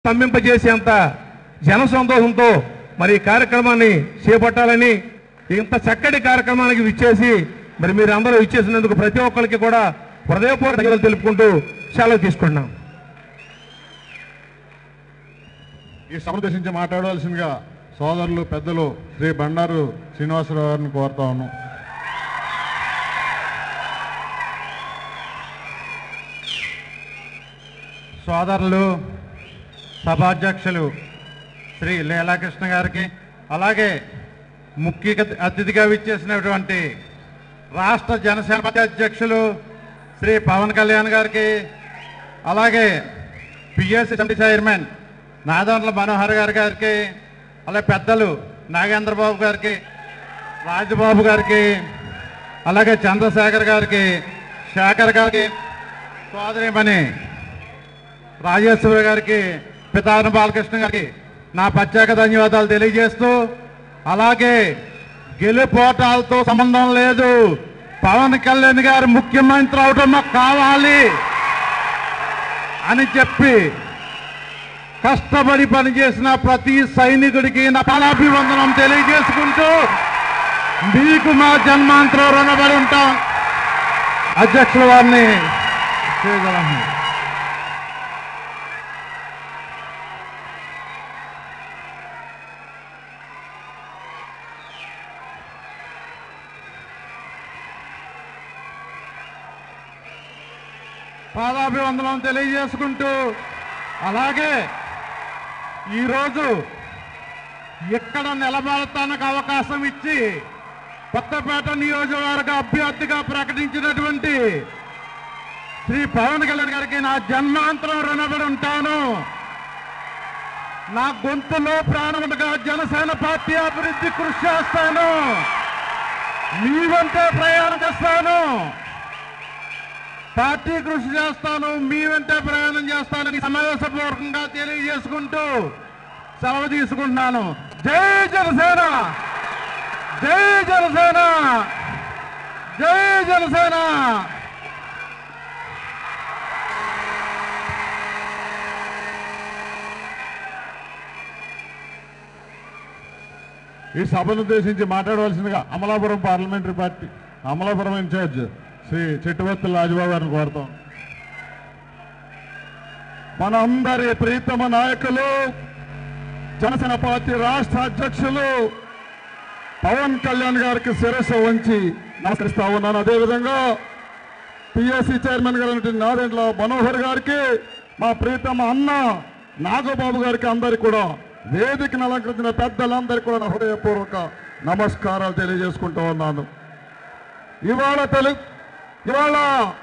స్తంభింపజేసేంత జన సంతోషంతో మరి ఈ కార్యక్రమాన్ని చేపట్టాలని ఇంత చక్కటి కార్యక్రమానికి విచ్చేసి మరి మీరు అందరూ ఇచ్చేసినందుకు ప్రతి ఒక్కరికి కూడా హృదయపూర్వక ధన్యవాదాలు తెలుపుకుంటూ సెలవు తీసుకుంటున్నాం ఈ సభ ఉద్దేశించి మాట్లాడవలసిందిగా సోదరులు పెద్దలు శ్రీ బండారు శ్రీనివాసరావు గారిని కోరుతా ఉన్నాం సోదరులు సభాధ్యక్షులు శ్రీ లీలాకృష్ణ గారికి అలాగే ముఖ్య అతిథిగా విచ్చేసినటువంటి రాష్ట్ర జనసేన పార్టీ అధ్యక్షులు శ్రీ పవన్ కళ్యాణ్ గారికి అలాగే PSC committee chairman Nadendla Manohar గారి గారికి అలాగే పెద్దలు నాగేంద్రబాబు గారికి రాజబాబు గారికి అలాగే చంద్రశేఖర్ గారికి శేఖర్ గారికి సోదరిమణి రాజేశ్వరి గారికి పితాన బాలకృష్ణ గారికి నా ప్రత్యేక ధన్యవాదాలు తెలియజేస్తూ అలాగే గెలుపోటాలతో సంబంధం లేదు పవన్ కళ్యాణ్ గారు ముఖ్యమంత్రి అవడం మాకు కావాలి అని చెప్పి కష్టపడి పనిచేసిన ప్రతి సైనికుడికి నా పాలాభివందనం తెలియజేసుకుంటూ మీకు మా జన్మాంతరం రుణపడి ఉంటాం అధ్యక్షుల వారిని చేయగలం పాదాభివందనం తెలియజేసుకుంటూ అలాగే ఈరోజు ఇక్కడ నిలబడటానికి అవకాశం ఇచ్చి కొత్తపేట నియోజకవర్గ అభ్యర్థిగా ప్రకటించినటువంటి శ్రీ పవన్ కళ్యాణ్ గారికి నా జన్మాంతరం రుణపడి ఉంటాను నా గొంతులో ప్రాణముగా జనసేన పార్టీ అభివృద్ధి కృషి చేస్తాను మీ వెంటే ప్రయాణం చేస్తాను పార్టీ కృషి చేస్తాను మీ వెంటే ప్రయాణం చేస్తానని సమావేశపూర్వకంగా తెలియజేసుకుంటూ సెలవు తీసుకుంటున్నాను జై జనసేన జై జనసేన జై జనసేన ఈ సభను ఉద్దేశించి మాట్లాడవలసిందిగా Amalapuram parliamentary party Amalapuram incharge Shri Chettuvarthi Rajababu గారిని కోరుతాం మనందరి ప్రీతమ నాయకులు జనసేన పార్టీ రాష్ట్ర అధ్యక్షులు పవన్ కళ్యాణ్ గారికి శిరస్సు వంచి నమస్కరిస్తా ఉన్నాను అదేవిధంగా పిఎస్సి చైర్మన్ గారు నాదెండ్ల మనోహర్ గారికి మా ప్రీతమ అన్న నాగబాబు గారికి అందరికి కూడా వేదికను అలంకరించిన పెద్దలందరికీ కూడా నా హృదయపూర్వక నమస్కారాలు తెలియజేసుకుంటూ ఉన్నాను ఇవాళ తెలుగు ఇవాళ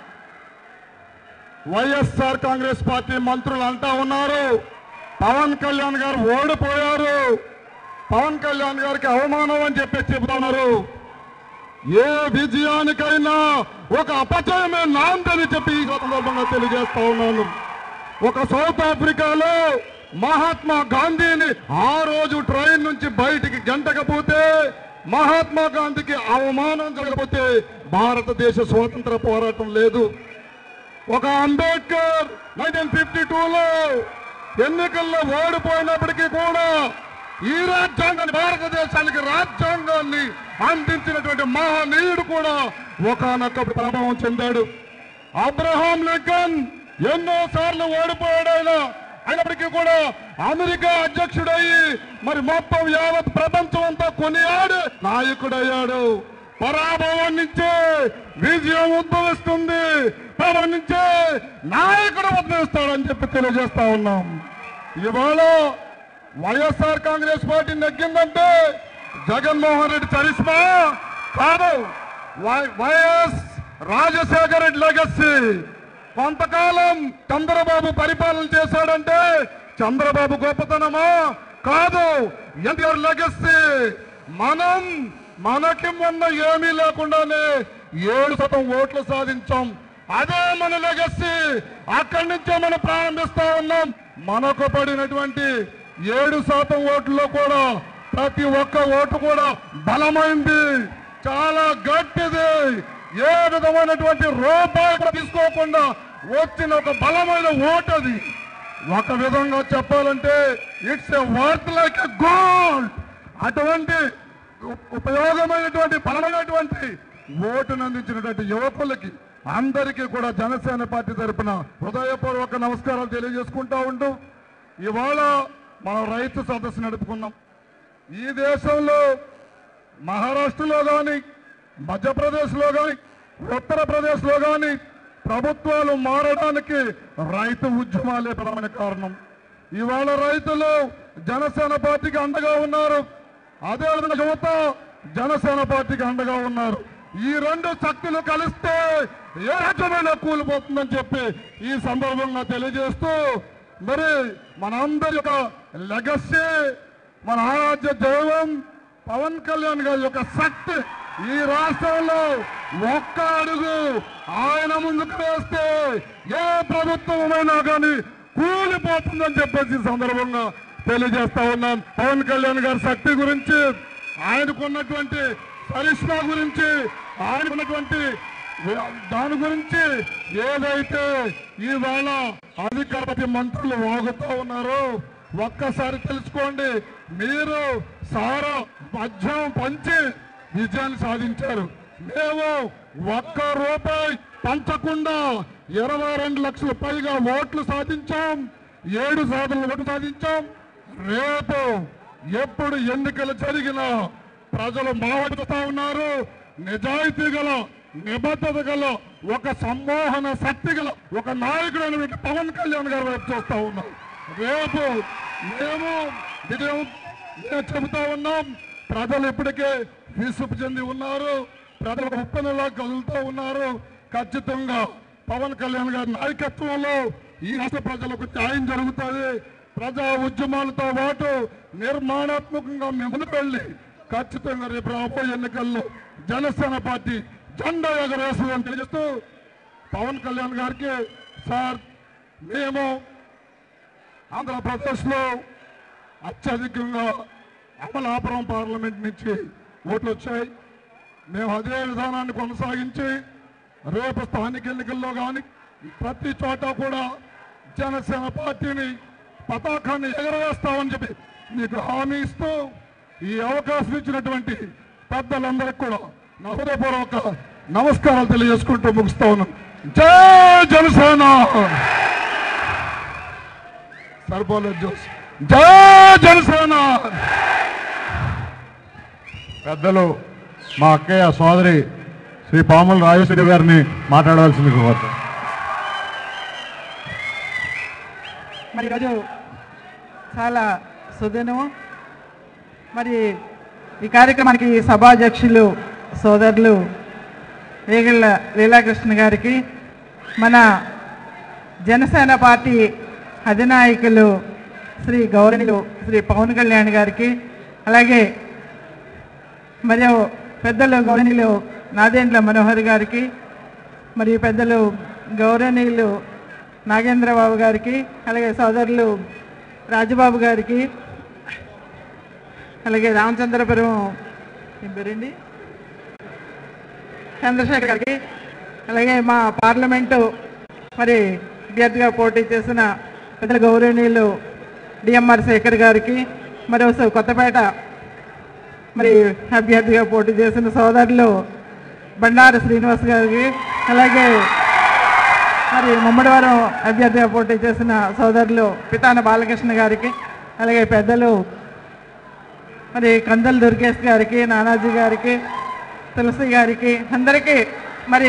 వైఎస్ఆర్ కాంగ్రెస్ పార్టీ మంత్రులు అంటా ఉన్నారు పవన్ కళ్యాణ్ గారు ఓడిపోయారు పవన్ కళ్యాణ్ గారికి అవమానం అని చెప్పి చెబుతున్నారు ఏ విజయానికైనా ఒక అపజయమే నాందని చెప్పి ఈ సందర్భంగా తెలియజేస్తా ఉన్నాను ఒక సౌత్ ఆఫ్రికాలో మహాత్మా గాంధీని ఆ రోజు ట్రైన్ నుంచి బయటికి గంటకపోతే మహాత్మా గాంధీకి అవమానం జరగకపోతే భారతదేశ స్వాతంత్ర పోరాటం లేదు ఒక అంబేద్కర్ నైన్టీన్ ఫిఫ్టీ టూలో ఎన్నికల్లో ఓడిపోయినప్పటికీ కూడా ఈ రాజ్యాంగాన్ని భారతదేశానికి రాజ్యాంగాన్ని అందించినటువంటి మహనీయుడు కూడా ఒకనొక ప్రభావం చెందాడు అబ్రహాం లింకన్ ఎన్నో సార్లు ఓడిపోయాడు ఆయన అయినప్పటికీ కూడా అమెరికా అధ్యక్షుడయ్యి మరి మొత్తం యావత్ ప్రపంచం అంతా కొనియాడు నాయకుడయ్యాడు పరాభవం నుంచే విజయం ఉద్భవిస్తుంది పరాభవం నుంచే నాయకుడు ఉద్భవిస్తాడని చెప్పి తెలియజేస్తా ఉన్నాం ఇవాళ వైఎస్ఆర్ కాంగ్రెస్ పార్టీ నెగ్గిందంటే జగన్మోహన్ రెడ్డి చరిస్మా కాదు వై- వైఎస్ రాజశేఖర రెడ్డి లెగసీ కొంతకాలం చంద్రబాబు పరిపాలన చేశాడంటే చంద్రబాబు గొప్పతనమా కాదు ఎన్టీఆర్ లెగసీ మనం మనకి మొన్న ఏమీ లేకుండానే ఏడు శాతం ఓట్లు సాధించాం అదే మన లెగసీ అక్కడి నుంచే మనం ప్రారంభిస్తా ఉన్నాం మనకు పడినటువంటి ఏడు శాతం ఓట్లలో కూడా ప్రతి ఒక్క ఓటు కూడా బలమైంది చాలా గట్టిది ఏ విధమైనటువంటి రూపాయి కూడా తీసుకోకుండా వచ్చిన ఒక బలమైన ఓటు అది ఒక విధంగా చెప్పాలంటే it's a worth like a gold అటువంటి ఉ- ఉపయోగమైనటువంటి బలమైనటువంటి ఓటును అందించినటువంటి యువకులకి అందరికీ కూడా జనసేన పార్టీ తరపున హృదయపూర్వక నమస్కారాలు తెలియజేసుకుంటా ఉంటూ ఇవాళ మనం రైతు సదస్సు నడుపుకున్నాం ఈ దేశంలో మహారాష్ట్రలో కానీ మధ్యప్రదేశ్లో కానీ ఉత్తరప్రదేశ్లో కానీ ప్రభుత్వాలు మారడానికి రైతు ఉద్యమాలే ప్రధాన కారణం ఇవాళ రైతులు జనసేన పార్టీకి అండగా ఉన్నారు అదేవిధంగా యువత జనసేన పార్టీకి అండగా ఉన్నారు ఈ రెండు శక్తులు కలిస్తే ఏ రాజ్యమైనా కూలిపోతుందని చెప్పి ఈ సందర్భంగా తెలియజేస్తూ మరి మనందరి యొక్క లెగసీ మన ఆరాధ్య దైవం పవన్ కళ్యాణ్ గారి యొక్క శక్తి ఈ రాష్ట్రంలో ఒక్క అడుగు ఆయన ముందుకు వేస్తే ఏ ప్రభుత్వమైనా కానీ కూలిపోతుందని చెప్పేసి ఈ సందర్భంగా తెలియజేస్తా ఉన్నాను పవన్ కళ్యాణ్ గారి శక్తి గురించి ఆయనకున్నటువంటి కరిష్మా గురించి ఆయనకున్నటువంటి దాని గురించి ఏదైతే ఈవేళ అధికారపతి మంత్రులు వాగుతూ ఉన్నారో ఒక్కసారి తెలుసుకోండి మీరు సారా మద్యం పంచి విజయాన్ని సాధించారు మేము ఒక్క రూపాయి పంచకుండా ఇరవై రెండు లక్షల పైగా ఓట్లు సాధించాం ఏడు సాధనలు ఓట్లు సాధించాం రేపు ఎప్పుడు ఎన్నికలు జరిగినా ప్రజలు మావడుతూ ఉన్నారు నిజాయితీ గల నిబద్ధత గల ఒక సమ్మోహన శక్తి గల ఒక నాయకుడు అయినటువంటి పవన్ కళ్యాణ్ గారి వైపు చూస్తా ఉన్నాం రేపు మేము విజయం మేము చెబుతా ఉన్నాం ప్రజలు ఇప్పటికే విసుపు చెంది ఉన్నారు ప్రజలు ఉప్పెనలా కదులుతూ ఉన్నారు ఖచ్చితంగా పవన్ కళ్యాణ్ గారి నాయకత్వంలో ఈ రాష్ట్ర ప్రజలకు న్యాయం జరుగుతుంది ప్రజా ఉద్యమాలతో పాటు నిర్మాణాత్మకంగా మేము ముందుకు వెళ్ళి ఖచ్చితంగా రేపు రాబోయే ఎన్నికల్లో జనసేన పార్టీ జెండా ఎగరేస్తుందని తెలియజేస్తూ పవన్ కళ్యాణ్ గారికి సార్ మేము ఆంధ్రప్రదేశ్లో అత్యధికంగా అమలాపురం పార్లమెంట్ నుంచి ఓట్లు వచ్చాయి మేము అదే విధానాన్ని కొనసాగించి రేపు స్థానిక ఎన్నికల్లో కానీ ప్రతి చోట కూడా జనసేన పార్టీని పతాకాన్ని ఎగరవేస్తామని చెప్పి మీకు హామీ ఇస్తూ ఈ అవకాశం ఇచ్చినటువంటి పెద్దలందరికీ కూడా నా హృదయపూర్వక నమస్కారాలు తెలియజేసుకుంటూ ముగిస్తా ఉన్నాను జై జనసేన సరిపోలేదు జోస్ జై జనసేన పెద్దలు మా అక్కయ్య సోదరి శ్రీ పాముల రాజేశ్వరి గారిని మాట్లాడవలసింది కోరుతాం మరి ఈరోజు చాలా సుదినము మరి ఈ కార్యక్రమానికి సభాధ్యక్షులు సోదరులు వేగళ్ళ లీలాకృష్ణ గారికి మన జనసేన పార్టీ అధినాయకులు శ్రీ గౌరవులు శ్రీ పవన్ కళ్యాణ్ గారికి అలాగే మరియు పెద్దలు గౌరవనీయులు నాదేంద్ర మనోహర్ గారికి మరియు పెద్దలు గౌరవనీయులు నాగేంద్రబాబు గారికి అలాగే సోదరులు రాజబాబు గారికి అలాగే రామచంద్రపురం ఏం పేరండి చంద్రశేఖర్ గారికి అలాగే మా పార్లమెంటు మరి అభ్యర్థిగా పోటీ చేసిన పెద్దల గౌరవనీయులు డిఎంఆర్ శేఖర్ గారికి మరి ఒకసారి కొత్తపేట మరి అభ్యర్థిగా పోటీ చేసిన సోదరులు బండారు శ్రీనివాస్ గారికి అలాగే మరి ముమ్మడివారం అభ్యర్థిగా పోటీ చేసిన సోదరులు పితాన బాలకృష్ణ గారికి అలాగే పెద్దలు మరి కందల్ దుర్గేష్ గారికి నానాజీ గారికి తులసి గారికి అందరికీ మరి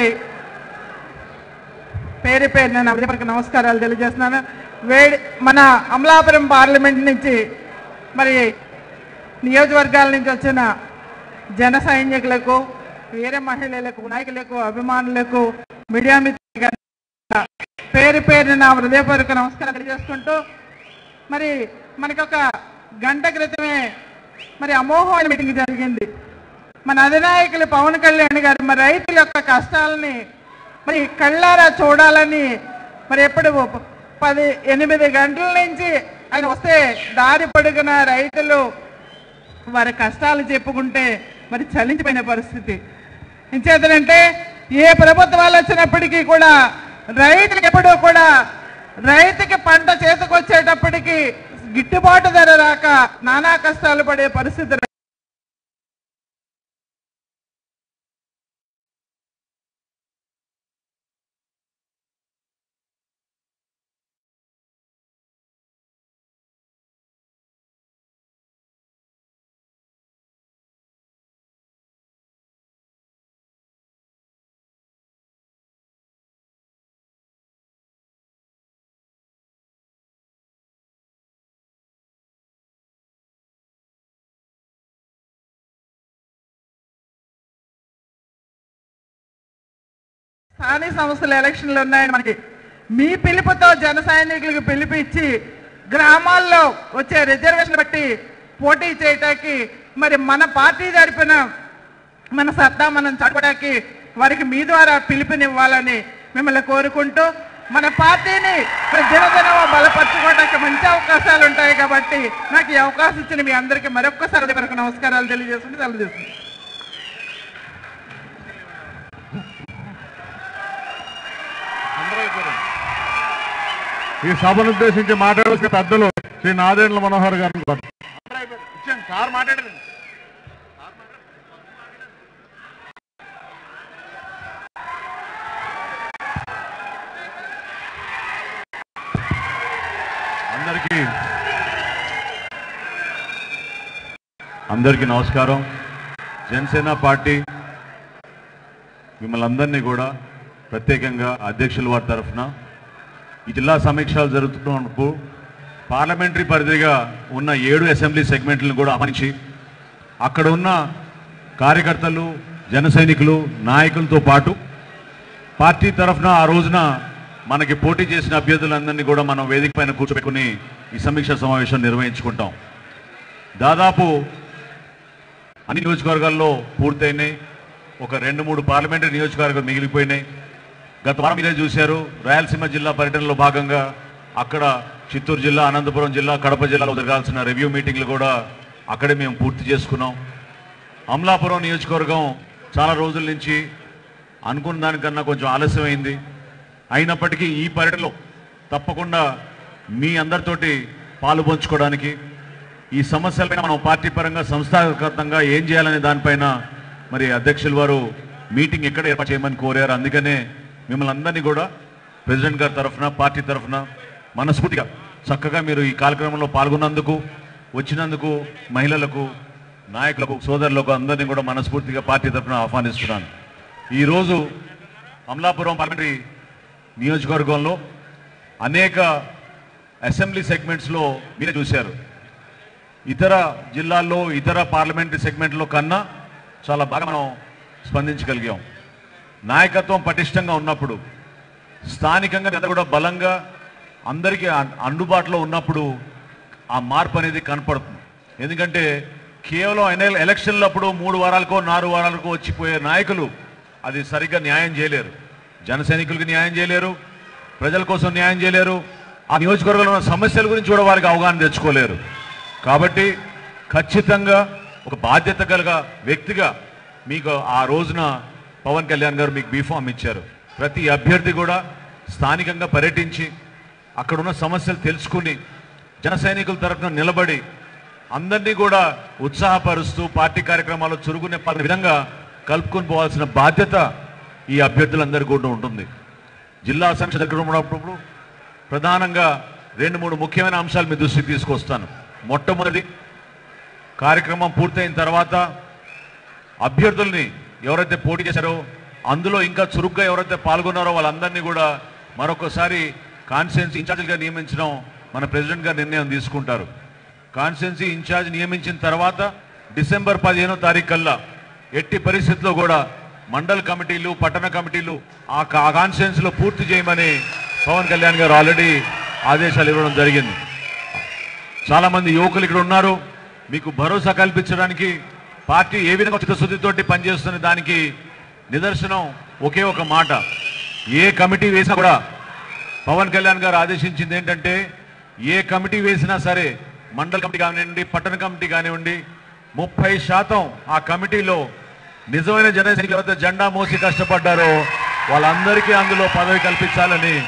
పేరు పేరు నేను అభివృద్ధి నమస్కారాలు తెలియజేస్తున్నాను వేడి మన అమలాపురం పార్లమెంట్ నుంచి మరి నియోజకవర్గాల నుంచి వచ్చిన జన సైనికులకు వీర మహిళలకు నాయకులకు అభిమానులకు మీడియా మిత్రులకు పేరు పేరు నా హృదయపూర్వక నమస్కారం తెలియజేసుకుంటూ మరి మనకి ఒక గంట క్రితమే మరి అమోఘమైన మీటింగ్ జరిగింది మన అధినాయకులు పవన్ కళ్యాణ్ గారు మరి రైతుల యొక్క కష్టాలని మరి కళ్ళారా చూడాలని మరి ఎప్పుడు పది ఎనిమిది గంటల నుంచి ఆయన వస్తే దారి పొడుగున రైతులు వారి కష్టాలు చెప్పుకుంటే మరి చలించిపోయిన పరిస్థితి ఎంచేతనంటే ఏ ప్రభుత్వాలు వచ్చినప్పటికీ కూడా రైతులకు ఎప్పుడూ కూడా రైతుకి పంట చేతికొచ్చేటప్పటికి గిట్టుబాటు ధర రాక నానా కష్టాలు పడే పరిస్థితి స్థానిక సంస్థల ఎలక్షన్లు ఉన్నాయని మనకి మీ పిలుపుతో జన సైనికులకు పిలుపు ఇచ్చి గ్రామాల్లో వచ్చే రిజర్వేషన్ బట్టి పోటీ చేయటానికి మరి మన పార్టీ జరిపిన మన సత్తా మనం చదవడానికి వారికి మీ ద్వారా పిలుపునివ్వాలని మిమ్మల్ని కోరుకుంటూ మన పార్టీని జనజన బలపరచుకోవడానికి మంచి అవకాశాలు ఉంటాయి కాబట్టి నాకు ఈ అవకాశం ఇచ్చిన మీ అందరికీ మరొక్కసారి వరకు నమస్కారాలు తెలియజేస్తుంటే తెలియజేస్తుంది ఈ సభను ఉద్దేశించి మాట్లాడాల్సిన పెద్దలు శ్రీ నాదేండ్ల మనోహర్ గారిని కోరు- సార్ మాట్లాడండి అందరికీ అందరికీ నమస్కారం జనసేన పార్టీ మిమ్మల్ని అందరినీ కూడా ప్రత్యేకంగా అధ్యక్షుల వారి తరఫున ఈ జిల్లా సమీక్షలు జరుగుతున్నప్పుడు పార్లమెంటరీ పరిధిగా ఉన్న ఏడు అసెంబ్లీ సెగ్మెంట్లను కూడా ఆహ్వానించి అక్కడ ఉన్న కార్యకర్తలు జన సైనికులు నాయకులతో పాటు పార్టీ తరఫున ఆ రోజున మనకి పోటీ చేసిన అభ్యర్థులందరినీ కూడా మనం వేదిక పైన కూర్చోబెట్టుకుని ఈ సమీక్ష సమావేశం నిర్వహించుకుంటాం దాదాపు అన్ని నియోజకవర్గాల్లో పూర్తయినాయి ఒక రెండు మూడు పార్లమెంటరీ నియోజకవర్గాలు మిగిలిపోయినాయి గత వారం మీరే చూశారు రాయలసీమ జిల్లా పర్యటనలో భాగంగా అక్కడ చిత్తూరు జిల్లా అనంతపురం జిల్లా కడప జిల్లాలో జరగాల్సిన రివ్యూ మీటింగ్లు కూడా అక్కడే మేము పూర్తి చేసుకున్నాం అమలాపురం నియోజకవర్గం చాలా రోజుల నుంచి అనుకున్న దానికన్నా కొంచెం ఆలస్యమైంది అయినప్పటికీ ఈ పర్యటనలో తప్పకుండా మీ అందరితోటి పాలు పంచుకోవడానికి ఈ సమస్యలపైన మనం పార్టీ పరంగా సంస్థాగతంగా ఏం చేయాలనే దానిపైన మరి అధ్యక్షులు వారు మీటింగ్ ఎక్కడ ఏర్పాటు చేయమని కోరారు అందుకనే మిమ్మల్ని అందరినీ కూడా ప్రెసిడెంట్ గారి తరఫున పార్టీ తరఫున మనస్ఫూర్తిగా చక్కగా మీరు ఈ కార్యక్రమంలో పాల్గొన్నందుకు వచ్చినందుకు మహిళలకు నాయకులకు సోదరులకు అందరినీ కూడా మనస్ఫూర్తిగా పార్టీ తరఫున ఆహ్వానిస్తున్నాను ఈరోజు అమలాపురం పార్లమెంటరీ నియోజకవర్గంలో అనేక అసెంబ్లీ సెగ్మెంట్స్లో మీరే చూశారు ఇతర జిల్లాల్లో ఇతర పార్లమెంటరీ సెగ్మెంట్లో కన్నా చాలా బాగా మనం స్పందించగలిగాం నాయకత్వం పటిష్టంగా ఉన్నప్పుడు స్థానికంగా అంతా కూడా బలంగా అందరికీ అన్- అందుబాటులో ఉన్నప్పుడు ఆ మార్పు అనేది కనపడుతుంది ఎందుకంటే కేవలం ఎన- ఎలక్షన్లప్పుడు మూడు వారాలకో నాలుగు వారాలకో వచ్చిపోయే నాయకులు అది సరిగ్గా న్యాయం చేయలేరు జన సైనికులకి న్యాయం చేయలేరు ప్రజల కోసం న్యాయం చేయలేరు ఆ నియోజకవర్గంలో ఉన్న సమస్యల గురించి కూడా వారికి అవగాహన తెచ్చుకోలేరు కాబట్టి ఖచ్చితంగా ఒక బాధ్యత కలిగ వ్యక్తిగా మీకు ఆ రోజున పవన్ కళ్యాణ్ గారు మీకు బీఫామ్ ఇచ్చారు ప్రతి అభ్యర్థి కూడా స్థానికంగా పర్యటించి అక్కడున్న సమస్యలు తెలుసుకుని జన సైనికుల తరఫున నిలబడి అందరినీ కూడా ఉత్సాహపరుస్తూ పార్టీ కార్యక్రమాల్లో చురుగునే విధంగా కలుపుకొని పోవాల్సిన బాధ్యత ఈ అభ్యర్థులందరికీ కూడా ఉంటుంది జిల్లా సంక్ష దగ్గర ఉన్నప్పుడు ప్రధానంగా రెండు మూడు ముఖ్యమైన అంశాలు మీ దృష్టికి తీసుకొస్తాను మొట్టమొదటి కార్యక్రమం పూర్తయిన తర్వాత అభ్యర్థుల్ని ఎవరైతే పోటీ చేశారో అందులో ఇంకా చురుగ్గా ఎవరైతే పాల్గొన్నారో వాళ్ళందరినీ కూడా మరొకసారి కాన్స్టిట్యున్సీ ఇన్ఛార్జిగా నియమించడం మన ప్రెసిడెంట్ గారు నిర్ణయం తీసుకుంటారు కాన్స్టిట్యున్సీ ఇన్ఛార్జ్ నియమించిన తర్వాత డిసెంబర్ పదిహేనో తారీఖు కల్లా ఎట్టి పరిస్థితుల్లో కూడా మండల్ కమిటీలు పట్టణ కమిటీలు ఆ కాన్స్టిట్యున్సీలో పూర్తి చేయమని పవన్ కళ్యాణ్ గారు ఆల్రెడీ ఆదేశాలు ఇవ్వడం జరిగింది చాలా మంది యువకులు ఇక్కడ ఉన్నారు మీకు భరోసా కల్పించడానికి పార్టీ ఏ విధంగా చిత్తశుద్ధితోటి పనిచేస్తున్న దానికి నిదర్శనం ఒకే ఒక మాట ఏ కమిటీ వేసినా కూడా పవన్ కళ్యాణ్ గారు ఆదేశించింది ఏంటంటే ఏ కమిటీ వేసినా సరే మండల కమిటీ కానివ్వండి పట్టణ కమిటీ కానివ్వండి ముప్పై శాతం ఆ కమిటీలో నిజమైన జన సైనికులు ఎవరైతే జెండా మోసి కష్టపడ్డారో వాళ్ళందరికీ అందులో పదవి కల్పించాలని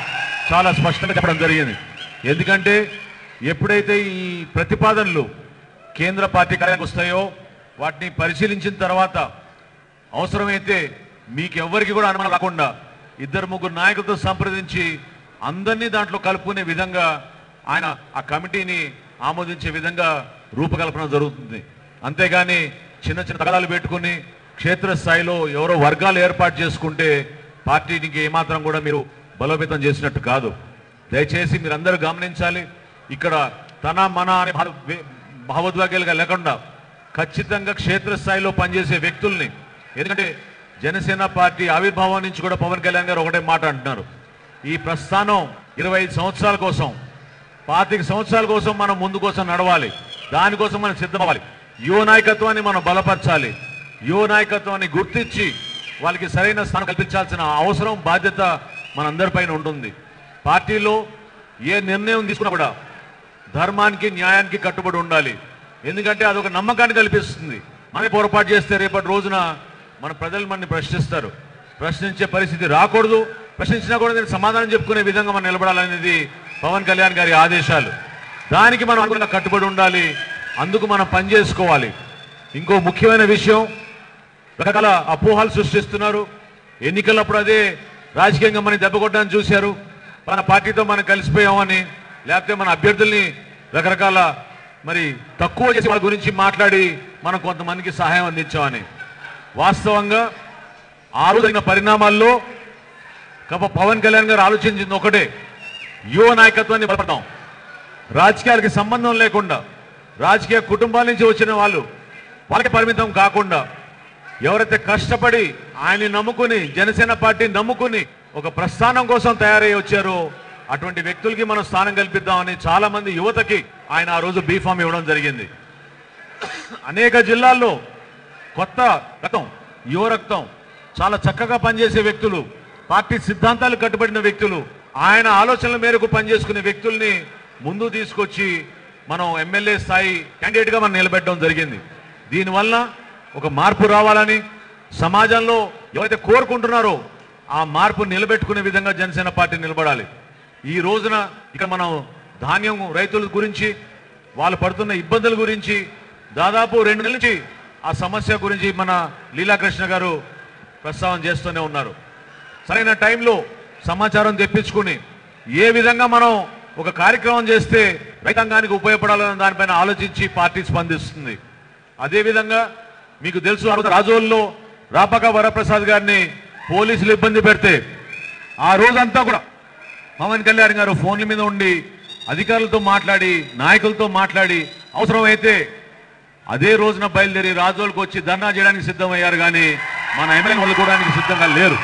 చాలా స్పష్టంగా చెప్పడం జరిగింది ఎందుకంటే ఎప్పుడైతే ఈ ప్రతిపాదనలు కేంద్ర పార్టీ కార్యాలయానికి వస్తాయో వాటిని పరిశీలించిన తర్వాత అవసరమైతే మీకు ఎవ్వరికి కూడా అనుమానం రాకుండా ఇద్దరు ముగ్గురు నాయకులతో సంప్రదించి అందరినీ దాంట్లో కలుపుకునే విధంగా ఆయన ఆ కమిటీని ఆమోదించే విధంగా రూపకల్పన జరుగుతుంది అంతేగాని చిన్న చిన్న తగాదాలు పెట్టుకుని క్షేత్రస్థాయిలో ఎవరో వర్గాలు ఏర్పాటు చేసుకుంటే పార్టీనికి ఏమాత్రం కూడా మీరు బలోపేతం చేసినట్టు కాదు దయచేసి మీరందరూ గమనించాలి ఇక్కడ తన మన అనే భావ- వే- భావోద్వేగాలుగా లేకుండా ఖచ్చితంగా క్షేత్రస్థాయిలో పనిచేసే వ్యక్తుల్ని ఎందుకంటే జనసేన పార్టీ ఆవిర్భావం నుంచి కూడా పవన్ కళ్యాణ్ గారు ఒకటే మాట అంటున్నారు ఈ ప్రస్థానం ఇరవై ఐదు సంవత్సరాల కోసం పాతిక సంవత్సరాల కోసం మనం ముందు కోసం నడవాలి దానికోసం మనం సిద్ధమవ్వాలి యువ నాయకత్వాన్ని మనం బలపరచాలి యువ నాయకత్వాన్ని గుర్తించి వాళ్ళకి సరైన స్థానం కల్పించాల్సిన అవసరం బాధ్యత మనందరిపైన ఉంటుంది పార్టీలో ఏ నిర్ణయం తీసుకున్నా కూడా ధర్మానికి న్యాయానికి కట్టుబడి ఉండాలి ఎందుకంటే అదొక నమ్మకాన్ని కల్పిస్తుంది మనం పొరపాటు చేస్తే రేపటి రోజున మన ప్రజలు మనని ప్రశ్నిస్తారు ప్రశ్నించే పరిస్థితి రాకూడదు ప్రశ్నించినా కూడా నేను సమాధానం చెప్పుకునే విధంగా మనం నిలబడాలనేది పవన్ కళ్యాణ్ గారి ఆదేశాలు దానికి మనం అనుగుణంగా కట్టుబడి ఉండాలి అందుకు మనం పనిచేసుకోవాలి ఇంకో ముఖ్యమైన విషయం రకరకాల అపోహలు సృష్టిస్తున్నారు ఎన్నికలప్పుడు అదే రాజకీయంగా మనం దెబ్బ కొట్టడానికి చూశారు మన పార్టీతో మనం కలిసిపోయామని లేకపోతే మన అభ్యర్థుల్ని రకరకాల మరి తక్కువ చేసి వాళ్ళ గురించి మాట్లాడి మనం కొంతమందికి సహాయం అందించామని వాస్తవంగా ఆ రోజు జరిగిన పరిణామాల్లో కప పవన్ కళ్యాణ్ గారు ఆలోచించింది ఒకటే యువ నాయకత్వాన్ని బలపడతాం రాజకీయాలకి సంబంధం లేకుండా రాజకీయ కుటుంబాల నుంచి వచ్చిన వాళ్ళు వాళ్ళకి పరిమితం కాకుండా ఎవరైతే కష్టపడి ఆయన్ని నమ్ముకుని జనసేన పార్టీని నమ్ముకుని ఒక ప్రస్థానం కోసం తయారై వచ్చారో అటువంటి వ్యక్తులకి మనం స్థానం కల్పిద్దామని చాలా మంది యువతకి ఆయన ఆ రోజు బీఫామ్ ఇవ్వడం జరిగింది అనేక జిల్లాల్లో కొత్త రక్తం యువ రక్తం చాలా చక్కగా పనిచేసే వ్యక్తులు పార్టీ సిద్ధాంతాలు కట్టుబడిన వ్యక్తులు ఆయన ఆలోచనల మేరకు పనిచేసుకునే వ్యక్తుల్ని ముందు తీసుకొచ్చి మనం ఎమ్మెల్యే స్థాయి candidate గా మనం నిలబెట్టడం జరిగింది దీనివల్ల ఒక మార్పు రావాలని సమాజంలో ఎవరైతే కోరుకుంటున్నారో ఆ మార్పు నిలబెట్టుకునే విధంగా జనసేన పార్టీ నిలబడాలి ఈ రోజున ఇక్కడ మనం ధాన్యం రైతుల గురించి వాళ్ళు పడుతున్న ఇబ్బందుల గురించి దాదాపు రెండు నెలల నుంచి ఆ సమస్య గురించి మన లీలాకృష్ణ గారు ప్రస్తావన చేస్తూనే ఉన్నారు సరైన టైంలో సమాచారం తెప్పించుకుని ఏ విధంగా మనం ఒక కార్యక్రమం చేస్తే రైతాంగానికి ఉపయోగపడాలన్న దానిపైన ఆలోచించి పార్టీ స్పందిస్తుంది అదేవిధంగా మీకు తెలుసు ఆ రోజు రాజోల్లో రాపక వరప్రసాద్ గారిని పోలీసులు ఇబ్బంది పెడితే ఆ రోజంతా కూడా పవన్ కళ్యాణ్ గారు ఫోన్ల మీద ఉండి అధికారులతో మాట్లాడి నాయకులతో మాట్లాడి అవసరమైతే అదే రోజున బయలుదేరి రాజోలకు వచ్చి ధర్నా చేయడానికి సిద్ధమయ్యారు కానీ మన ఎమ్మెల్యే వదులుకోవడానికి సిద్ధంగా లేరు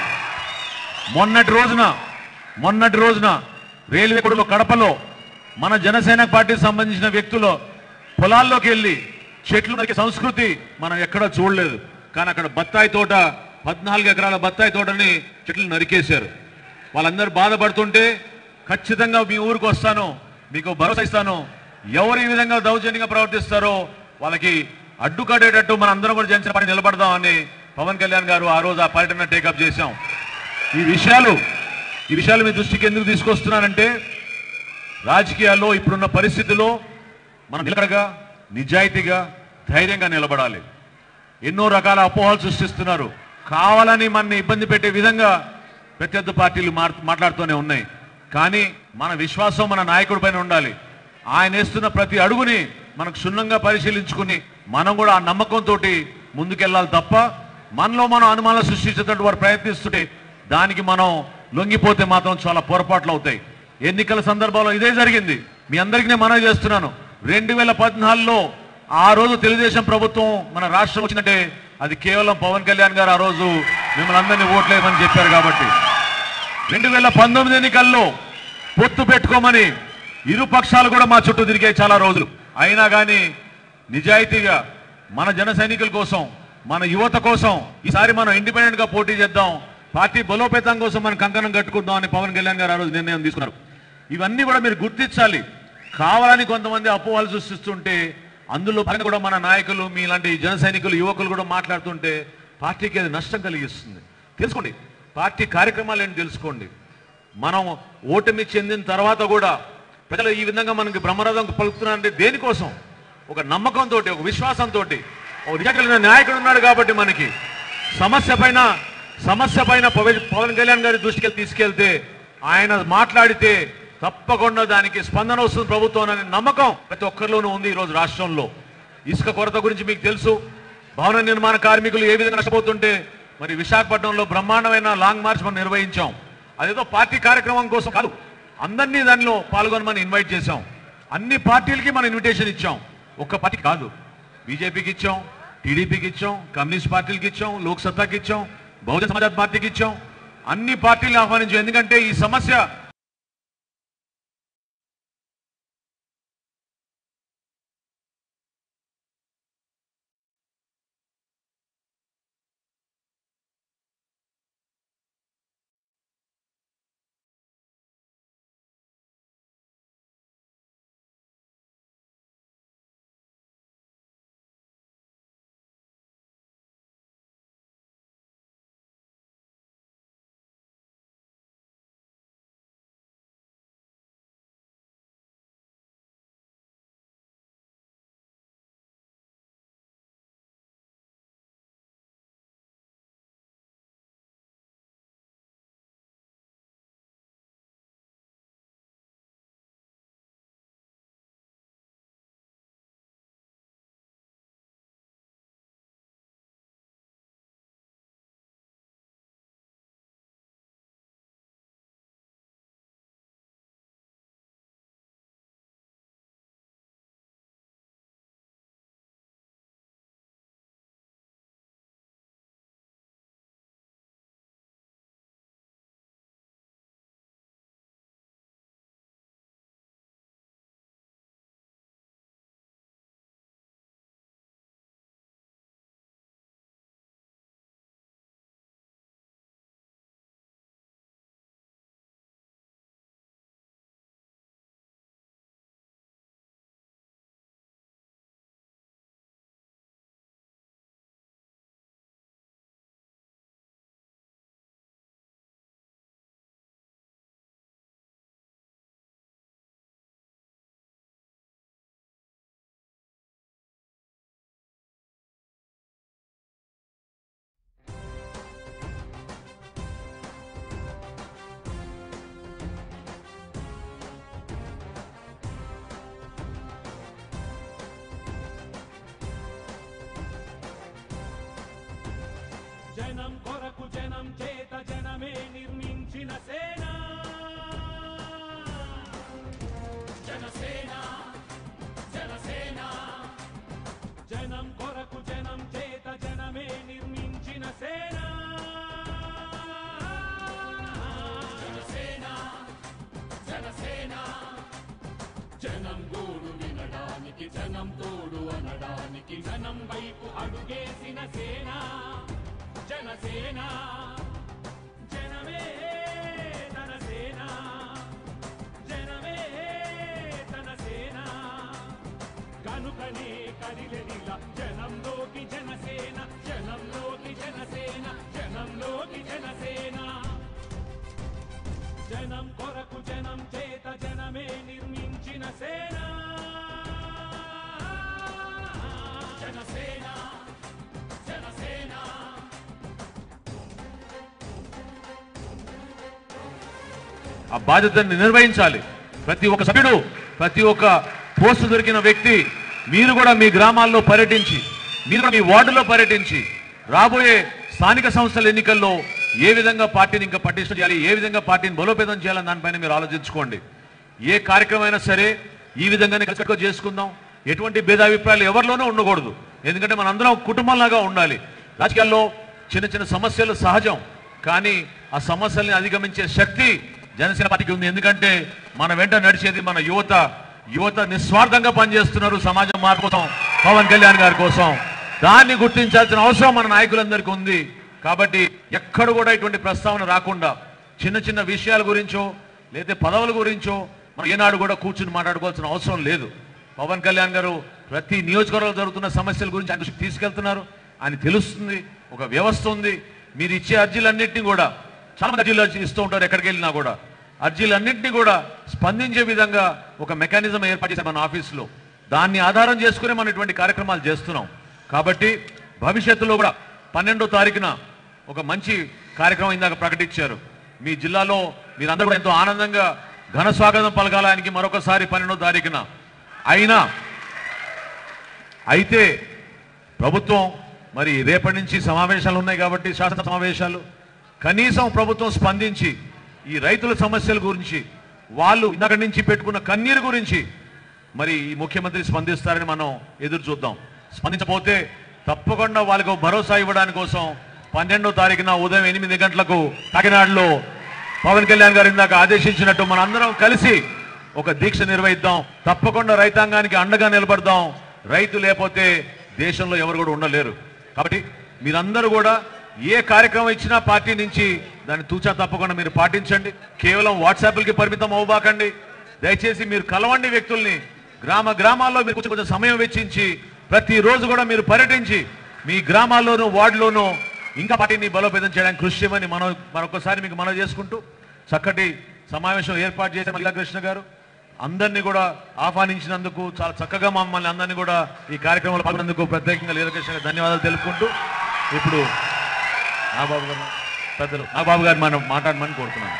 మొన్నటి రోజున మొన్నటి రోజున రైల్వే కొడుకు కడపలో మన జనసేన పార్టీకి సంబంధించిన వ్యక్తులు పొలాల్లోకి వెళ్ళి చెట్లు నరికే సంస్కృతి మనం ఎక్కడా చూడలేదు కానీ అక్కడ బత్తాయి తోట పద్నాలుగు ఎకరాల బత్తాయి తోటని చెట్లు నరికేశారు వాళ్ళందరూ బాధపడుతుంటే ఖచ్చితంగా మీ ఊరికి వస్తాను మీకు భరోసా ఇస్తాను ఎవరు ఈ విధంగా దౌర్జన్యంగా ప్రవర్తిస్తారో వాళ్ళకి అడ్డుకట్టేటట్టు మన అందరం కూడా జనసేన పార్టీ నిలబడదామని పవన్ కళ్యాణ్ గారు ఆ రోజు ఆ పర్యటన టేకప్ చేశాం ఈ విషయాలు ఈ విషయాలు మీ దృష్టికి ఎందుకు తీసుకొస్తున్నానంటే రాజకీయాల్లో ఇప్పుడున్న పరిస్థితిలో మనం నిలకడగా నిజాయితీగా ధైర్యంగా నిలబడాలి ఎన్నో రకాల అపోహలు సృష్టిస్తున్నారు కావాలని మనని ఇబ్బంది పెట్టే విధంగా ప్రత్యర్థి పార్టీలు మార్- మాట్లాడుతూనే ఉన్నాయి కానీ మన విశ్వాసం మన నాయకుడి పైన ఉండాలి ఆయన వేస్తున్న ప్రతి అడుగుని మనకు క్షుణ్ణంగా పరిశీలించుకుని మనం కూడా ఆ నమ్మకంతో ముందుకెళ్ళాలి తప్ప మనలో మనం అనుమానాలు సృష్టించేటట్టు వారు ప్రయత్నిస్తుంటే దానికి మనం లొంగిపోతే మాత్రం చాలా పొరపాట్లు అవుతాయి ఎన్నికల సందర్భంలో ఇదే జరిగింది మీ అందరికీ నేను మనవి చేస్తున్నాను రెండు వేల పద్నాలుగులో ఆ రోజు తెలుగుదేశం ప్రభుత్వం మన రాష్ట్రం వచ్చినట్టే అది కేవలం పవన్ కళ్యాణ్ గారు ఆ రోజు మిమ్మల్ని అందరినీ ఓట్లేయమని చెప్పారు కాబట్టి రెండు వేల పంతొమ్మిది ఎన్నికల్లో పొత్తు పెట్టుకోమని ఇరు పక్షాలు కూడా మా చుట్టూ తిరిగాయి చాలా రోజులు అయినా కానీ నిజాయితీగా మన జన సైనికుల కోసం మన యువత కోసం ఈసారి మనం ఇండిపెండెంట్ గా పోటీ చేద్దాం పార్టీ బలోపేతం కోసం మనం కంకణం కట్టుకుందాం అని పవన్ కళ్యాణ్ గారు ఆ రోజు నిర్ణయం తీసుకున్నారు ఇవన్నీ కూడా మీరు గుర్తించాలి కావాలని కొంతమంది అపోహలు సృష్టిస్తుంటే అందులో భాగంగా కూడా మన నాయకులు మీలాంటి జన సైనికులు యువకులు కూడా మాట్లాడుతుంటే పార్టీకి అది నష్టం కలిగిస్తుంది తెలుసుకోండి పార్టీ కార్యక్రమాలు ఏంటి తెలుసుకోండి మనం ఓటమి చెందిన తర్వాత కూడా ప్రజలు ఈ విధంగా మనకి బ్రహ్మరథం పలుకుతున్నారంటే దేనికోసం ఒక నమ్మకంతో ఒక విశ్వాసంతో ఒక నిజమైన నాయకుడు ఉన్నాడు కాబట్టి మనకి సమస్య పైన సమస్య పైన పవ- పవన్ కళ్యాణ్ గారి దృష్టికి తీసుకెళ్తే ఆయన మాట్లాడితే తప్పకుండా దానికి స్పందన వస్తుంది ప్రభుత్వం అనే నమ్మకం ప్రతి ఒక్కరిలోనూ ఉంది ఈరోజు రాష్ట్రంలో ఇసుక కొరత గురించి మీకు తెలుసు భవన నిర్మాణ కార్మికులు ఏ విధంగా నష్టపోతుంటే మరి విశాఖపట్నంలో బ్రహ్మాండమైన లాంగ్ మార్చ్ మనం నిర్వహించాం అదేదో పార్టీ కార్యక్రమం కోసం కాదు అందరినీ దానిలో పాల్గొనమని ఇన్వైట్ చేశాం అన్ని పార్టీలకి మనం ఇన్విటేషన్ ఇచ్చాం ఒక్క పార్టీ కాదు బీజేపీకి ఇచ్చాం టీడీపీకి ఇచ్చాం కమ్యూనిస్ట్ పార్టీలకి ఇచ్చాం లోక్ సత్తాకి ఇచ్చాం బహుజన సమాజ్ పార్టీకి ఇచ్చాం అన్ని పార్టీలను ఆహ్వానించాం ఎందుకంటే ఈ సమస్య జనం కొరకు జనం చేత జనమే నిర్మించిన సేన జనసేన జనసేన జనం కొరకు జనం చేత జనమే నిర్మించిన సేన జనసేన జనసేన జనం గోడు వినడానికి జనం తోడు అనడానికి జనం వైపు అడుగేసిన సేన జనసేన జనమే తన సేన జనమే తన సేన కనుకనే కదిలెదిలా జనంలోకి జనసేన జనంలోకి జనసేన జనంలోకి జనసేన జనం కొరకు జనం చేత జనమే నిర్మించిన సేన జనసేన జనసేన ఆ బాధ్యతను నిర్వహించాలి ప్రతి ఒక్క సభ్యుడు ప్రతి ఒక్క పోస్టు దొరికిన వ్యక్తి మీరు కూడా మీ గ్రామాల్లో పర్యటించి మీరు కూడా మీ వార్డులో పర్యటించి రాబోయే స్థానిక సంస్థల ఎన్నికల్లో ఏ విధంగా పార్టీని ఇంకా పటిష్టం చేయాలి ఏ విధంగా పార్టీని బలోపేతం చేయాలని దానిపైన మీరు ఆలోచించుకోండి ఏ కార్యక్రమం అయినా సరే ఈ విధంగానే కలిసి చేసుకుందాం ఎటువంటి భేదాభిప్రాయాలు ఎవరిలోనూ ఉండకూడదు ఎందుకంటే మనందరం కుటుంబంలాగా ఉండాలి రాజకీయాల్లో చిన్న చిన్న సమస్యలు సహజం కానీ ఆ సమస్యల్ని అధిగమించే శక్తి జనసేన పార్టీకి ఉంది ఎందుకంటే మన వెంట నడిచేది మన యువత యువత నిస్వార్థంగా పనిచేస్తున్నారు సమాజం మార్పు కోసం పవన్ కళ్యాణ్ గారి కోసం దాన్ని గుర్తించాల్సిన అవసరం మన నాయకులందరికీ ఉంది కాబట్టి ఎక్కడ కూడా ఇటువంటి ప్రస్తావన రాకుండా చిన్న చిన్న విషయాల గురించో లేదా పదవుల గురించో మనం ఏనాడు కూడా కూర్చుని మాట్లాడుకోవాల్సిన అవసరం లేదు పవన్ కళ్యాణ్ గారు ప్రతి నియోజకవర్గంలో జరుగుతున్న సమస్యల గురించి ఆయన దృష్టికి తీసుకెళ్తున్నారు ఆయన తెలుస్తుంది ఒక వ్యవస్థ ఉంది మీరు ఇచ్చే అర్జీలన్నింటినీ కూడా చాలా మంది అర్జీలు ఇస్తూ ఉంటారు ఎక్కడికి వెళ్ళినా కూడా అర్జీలన్నింటినీ కూడా స్పందించే విధంగా ఒక మెకానిజం ఏర్పాటు చేశాం మన ఆఫీసులో దాన్ని ఆధారం చేసుకుని మనం ఇటువంటి కార్యక్రమాలు చేస్తున్నాం కాబట్టి భవిష్యత్తులో కూడా పన్నెండో తారీఖున ఒక మంచి కార్యక్రమం ఇందాక ప్రకటించారు మీ జిల్లాలో మీరందరూ కూడా ఎంతో ఆనందంగా ఘన స్వాగతం పలకాలానికి మరొకసారి పన్నెండో తారీఖున అయినా అయితే ప్రభుత్వం మరి రేపటి నుంచి సమావేశాలు ఉన్నాయి కాబట్టి శాసన సమావేశాలు కనీసం ప్రభుత్వం స్పందించి ఈ రైతుల సమస్యల గురించి వాళ్ళు ఇందక్కడి నుంచి పెట్టుకున్న కన్నీరు గురించి మరి ఈ ముఖ్యమంత్రి స్పందిస్తారని మనం ఎదురు చూద్దాం స్పందించకపోతే తప్పకుండా వాళ్ళకు ఒక భరోసా ఇవ్వడానికి కోసం పన్నెండో తారీఖున ఉదయం ఎనిమిది గంటలకు కాకినాడలో పవన్ కళ్యాణ్ గారు ఇందాక ఆదేశించినట్టు మనందరం కలిసి ఒక దీక్ష నిర్వహిద్దాం తప్పకుండా రైతాంగానికి అండగా నిలబడదాం రైతు లేకపోతే దేశంలో ఎవరు కూడా ఉండలేరు కాబట్టి మీరందరూ కూడా ఏ కార్యక్రమం ఇచ్చినా పార్టీ నుంచి దాన్ని తూచా తప్పకుండా మీరు పాటించండి కేవలం వాట్సాప్లకి పరిమితం అవ్వబాకండి దయచేసి మీరు కలవండి వ్యక్తుల్ని గ్రామ గ్రామాల్లో మీరు కొంచెం కొంచెం సమయం వెచ్చించి ప్రతిరోజు కూడా మీరు పర్యటించి మీ గ్రామాల్లోనూ వార్డులోనూ ఇంకా పార్టీని బలోపేతం చేయడానికి కృషి చేయమని మనం మరొకసారి మీకు మనం చేసుకుంటూ చక్కటి సమావేశం ఏర్పాటు చేసిన మల్లాకృష్ణ గారు అందరినీ కూడా ఆహ్వానించినందుకు చాలా చక్కగా మమ్మల్ని అందరినీ కూడా ఈ కార్యక్రమంలో పాల్గొన్నందుకు ప్రత్యేకంగా లీలకృష్ణ గారికి ధన్యవాదాలు తెలుపుకుంటూ ఇప్పుడు నాగబాబు గారు పెద్దలు నాగబాబు గారు మనం మాట్లాడమని కోరుతున్నాను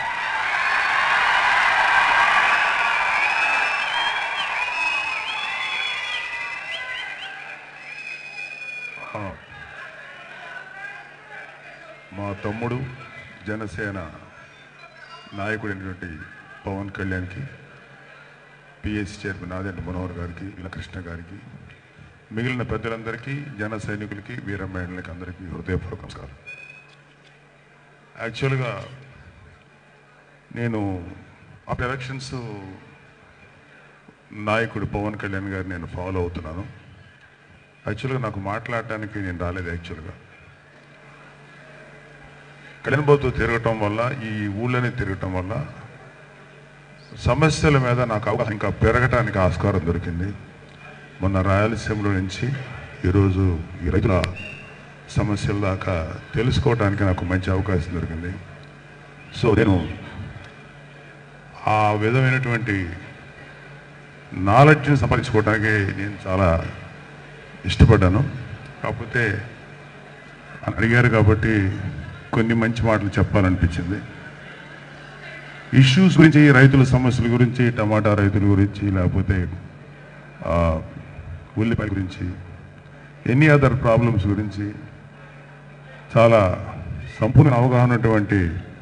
మా తమ్ముడు జనసేన నాయకుడైనటువంటి పవన్ కళ్యాణ్కి పిఎస్సి చైర్మన్ నాదెండ్ల మనోహర్ గారికి కృష్ణ గారికి మిగిలిన పెద్దలందరికీ జన సైనికులకి వీర మహిళలకి అందరికీ హృదయపూర్వక నమస్కారం యాక్చువల్గా నేను అప్పుడు ఎలక్షన్స్ నాయకుడు పవన్ కళ్యాణ్ గారిని నేను ఫాలో అవుతున్నాను యాక్చువల్గా నాకు మాట్లాడటానికి నేను రాలేదు యాక్చువల్గా కళ్యాణ్ బాబుతో తిరగటం వల్ల ఈ ఊళ్ళని తిరగటం వల్ల సమస్యల మీద నాకు అవగాహన ఇంకా పెరగటానికి ఆస్కారం దొరికింది మొన్న రాయలసీమలో నుంచి ఈరోజు ఈ రైతుల సమస్యల దాకా తెలుసుకోవడానికి నాకు మంచి అవకాశం దొరికింది సో నేను ఆ విధమైనటువంటి నాలెడ్జ్ని సంపాదించుకోవడానికి నేను చాలా ఇష్టపడ్డాను కాకపోతే అడిగారు కాబట్టి కొన్ని మంచి మాటలు చెప్పాలనిపించింది ఇష్యూస్ గురించి రైతుల సమస్యల గురించి టమాటా రైతుల గురించి లేకపోతే ఆ, ఉల్లిపాయల గురించి ఎనీ అదర్ ప్రాబ్లమ్స్ గురించి చాలా సంపూర్ణ అవగాహన ఉన్నటువంటి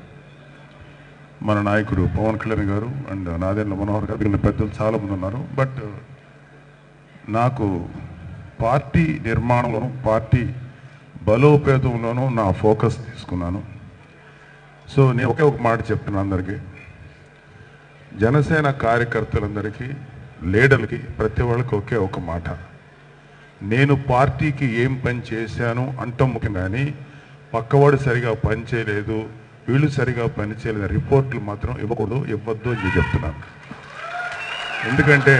మన నాయకుడు పవన్ కళ్యాణ్ గారు అండ్ నాదెండ్ల మనోహర్ గారు వీళ్ళ పెద్దలు చాలా మంది ఉన్నారు బట్ నాకు పార్టీ నిర్మాణంలోనూ పార్టీ బలోపేతంలోనూ నా ఫోకస్ తీసుకున్నాను సో నేను ఒకే ఒక మాట చెప్తున్నాను అందరికీ జనసేన కార్యకర్తలందరికీ లీడర్లకి ప్రతి వాళ్ళకి ఒకే ఒక మాట నేను పార్టీకి ఏం పని చేశాను అంటాం ముఖ్యం కానీ పక్కవాడు సరిగా పని చేయలేదు వీళ్ళు సరిగా పని చేయలేదు రిపోర్ట్లు మాత్రం ఇవ్వకూడదు ఇవ్వద్దు అని నేను చెప్తున్నాను ఎందుకంటే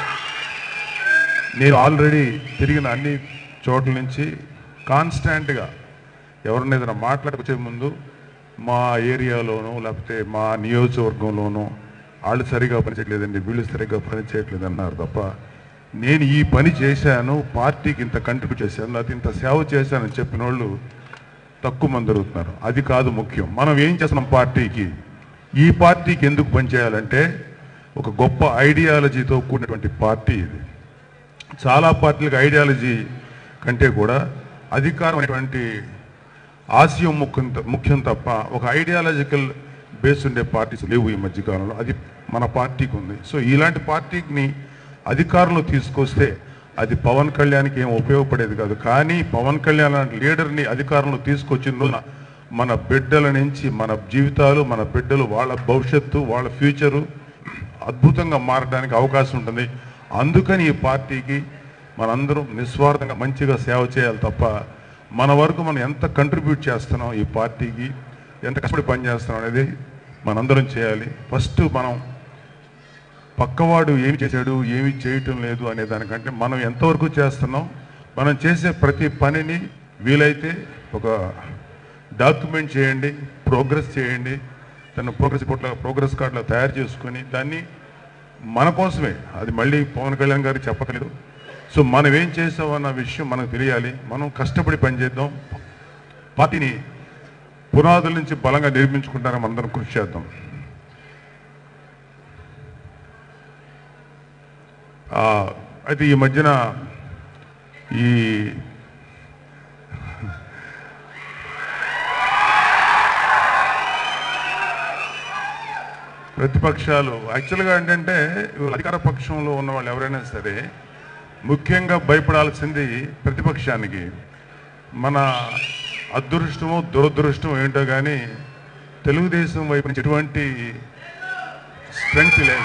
నేను ఆల్రెడీ తిరిగిన అన్ని చోట్ల నుంచి కాన్స్టాంట్గా ఎవరిని ఏదైనా మాట్లాడకొచ్చే ముందు మా ఏరియాలోనూ లేకపోతే మా నియోజకవర్గంలోనూ వాళ్ళు సరిగా పని చేయట్లేదండి వీళ్ళు సరిగా పని చేయట్లేదు అన్నారు తప్ప నేను ఈ పని చేశాను పార్టీకి ఇంత కంట్రిబ్యూట్ చేశాను లేకపోతే ఇంత సేవ చేశానని చెప్పిన వాళ్ళు తక్కువ మంది దొరుకుతున్నారు అది కాదు ముఖ్యం మనం ఏం చేస్తున్నాం పార్టీకి ఈ పార్టీకి ఎందుకు పనిచేయాలంటే ఒక గొప్ప ఐడియాలజీతో కూడినటువంటి పార్టీ ఇది చాలా పార్టీలకు ఐడియాలజీ కంటే కూడా అధికారం అనేటువంటి ఆశయం ముఖ్యం త- ముఖ్యం తప్ప ఒక ఐడియాలజికల్ బేస్ ఉండే పార్టీస్ లేవు ఈ మధ్యకాలంలో అది మన పార్టీకి ఉంది సో ఇలాంటి పార్టీని అధికారంలో తీసుకొస్తే అది పవన్ కళ్యాణ్కి ఏం ఉపయోగపడేది కాదు కానీ పవన్ కళ్యాణ్ లాంటి లీడర్ని అధికారంలో తీసుకొచ్చిన రోజున మన బిడ్డల నుంచి మన జీవితాలు మన బిడ్డలు వాళ్ళ భవిష్యత్తు వాళ్ళ ఫ్యూచరు అద్భుతంగా మారడానికి అవకాశం ఉంటుంది అందుకని ఈ పార్టీకి మనందరం నిస్వార్థంగా మంచిగా సేవ చేయాలి తప్ప మన వరకు మనం ఎంత కంట్రిబ్యూట్ చేస్తున్నాం ఈ పార్టీకి ఎంత కష్టపడి పనిచేస్తున్నాం అనేది మనందరం చేయాలి ఫస్ట్ మనం పక్కవాడు ఏమి చేశాడు ఏమి చేయటం లేదు అనే దానికంటే మనం ఎంతవరకు చేస్తున్నాం మనం చేసే ప్రతి పనిని వీలైతే ఒక డాక్యుమెంట్ చేయండి ప్రోగ్రెస్ చేయండి తన ప్రోగ్రెస్ రిపోర్ట్లో ప్రోగ్రెస్ కార్డులో తయారు చేసుకొని దాన్ని మన కోసమే అది మళ్ళీ పవన్ కళ్యాణ్ గారికి చెప్పకలేదు సో మనం ఏం చేసామన్న విషయం మనకు తెలియాలి మనం కష్టపడి పనిచేద్దాం పార్టీని పునాదుల నుంచి బలంగా నిర్మించుకుంటారని అందరం కృషి చేద్దాం ఆ, అయితే ఈ మధ్యన ఈ ప్రతిపక్షాలు యాక్చువల్గా ఏంటంటే ఇవాళ అధికార పక్షంలో ఉన్న వాళ్ళు ఎవరైనా సరే ముఖ్యంగా భయపడాల్సింది ప్రతిపక్షానికి మన అదృష్టమో దురదృష్టమో ఏంటో కానీ తెలుగుదేశం వైపు నుంచి ఎటువంటి స్ట్రెంగ్త్ లేదు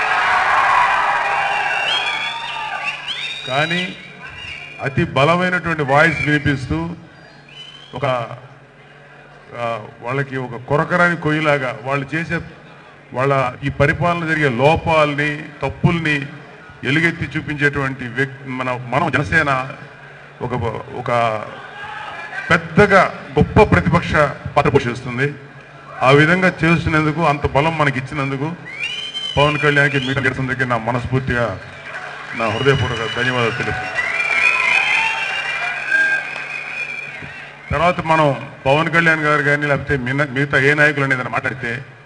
కానీ అతి బలమైనటువంటి వాయిస్ వినిపిస్తూ ఒక ఆ, వాళ్ళకి ఒక కొరకరాని కొయ్యలాగా వాళ్ళు చేసే వాళ్ళ ఈ పరిపాలన జరిగే లోపాలని తప్పుల్ని ఎలుగెత్తి చూపించేటువంటి వ్యక్తి మన మనం జనసేన ఒక ఒక పెద్దగా గొప్ప ప్రతిపక్ష పాత్ర పోషిస్తుంది ఆ విధంగా చేస్తున్నందుకు అంత బలం మనకి ఇచ్చినందుకు పవన్ కళ్యాణ్కి మీటింగ్ గడిచినందుకు నా మనస్ఫూర్తిగా నా హృదయపూర్వక ధన్యవాదాలు తెలుసు తర్వాత మనం పవన్ కళ్యాణ్ గారు కానీ లేకపోతే మిన్న- మిగతా ఏ నాయకులు అనేది మాట్లాడితే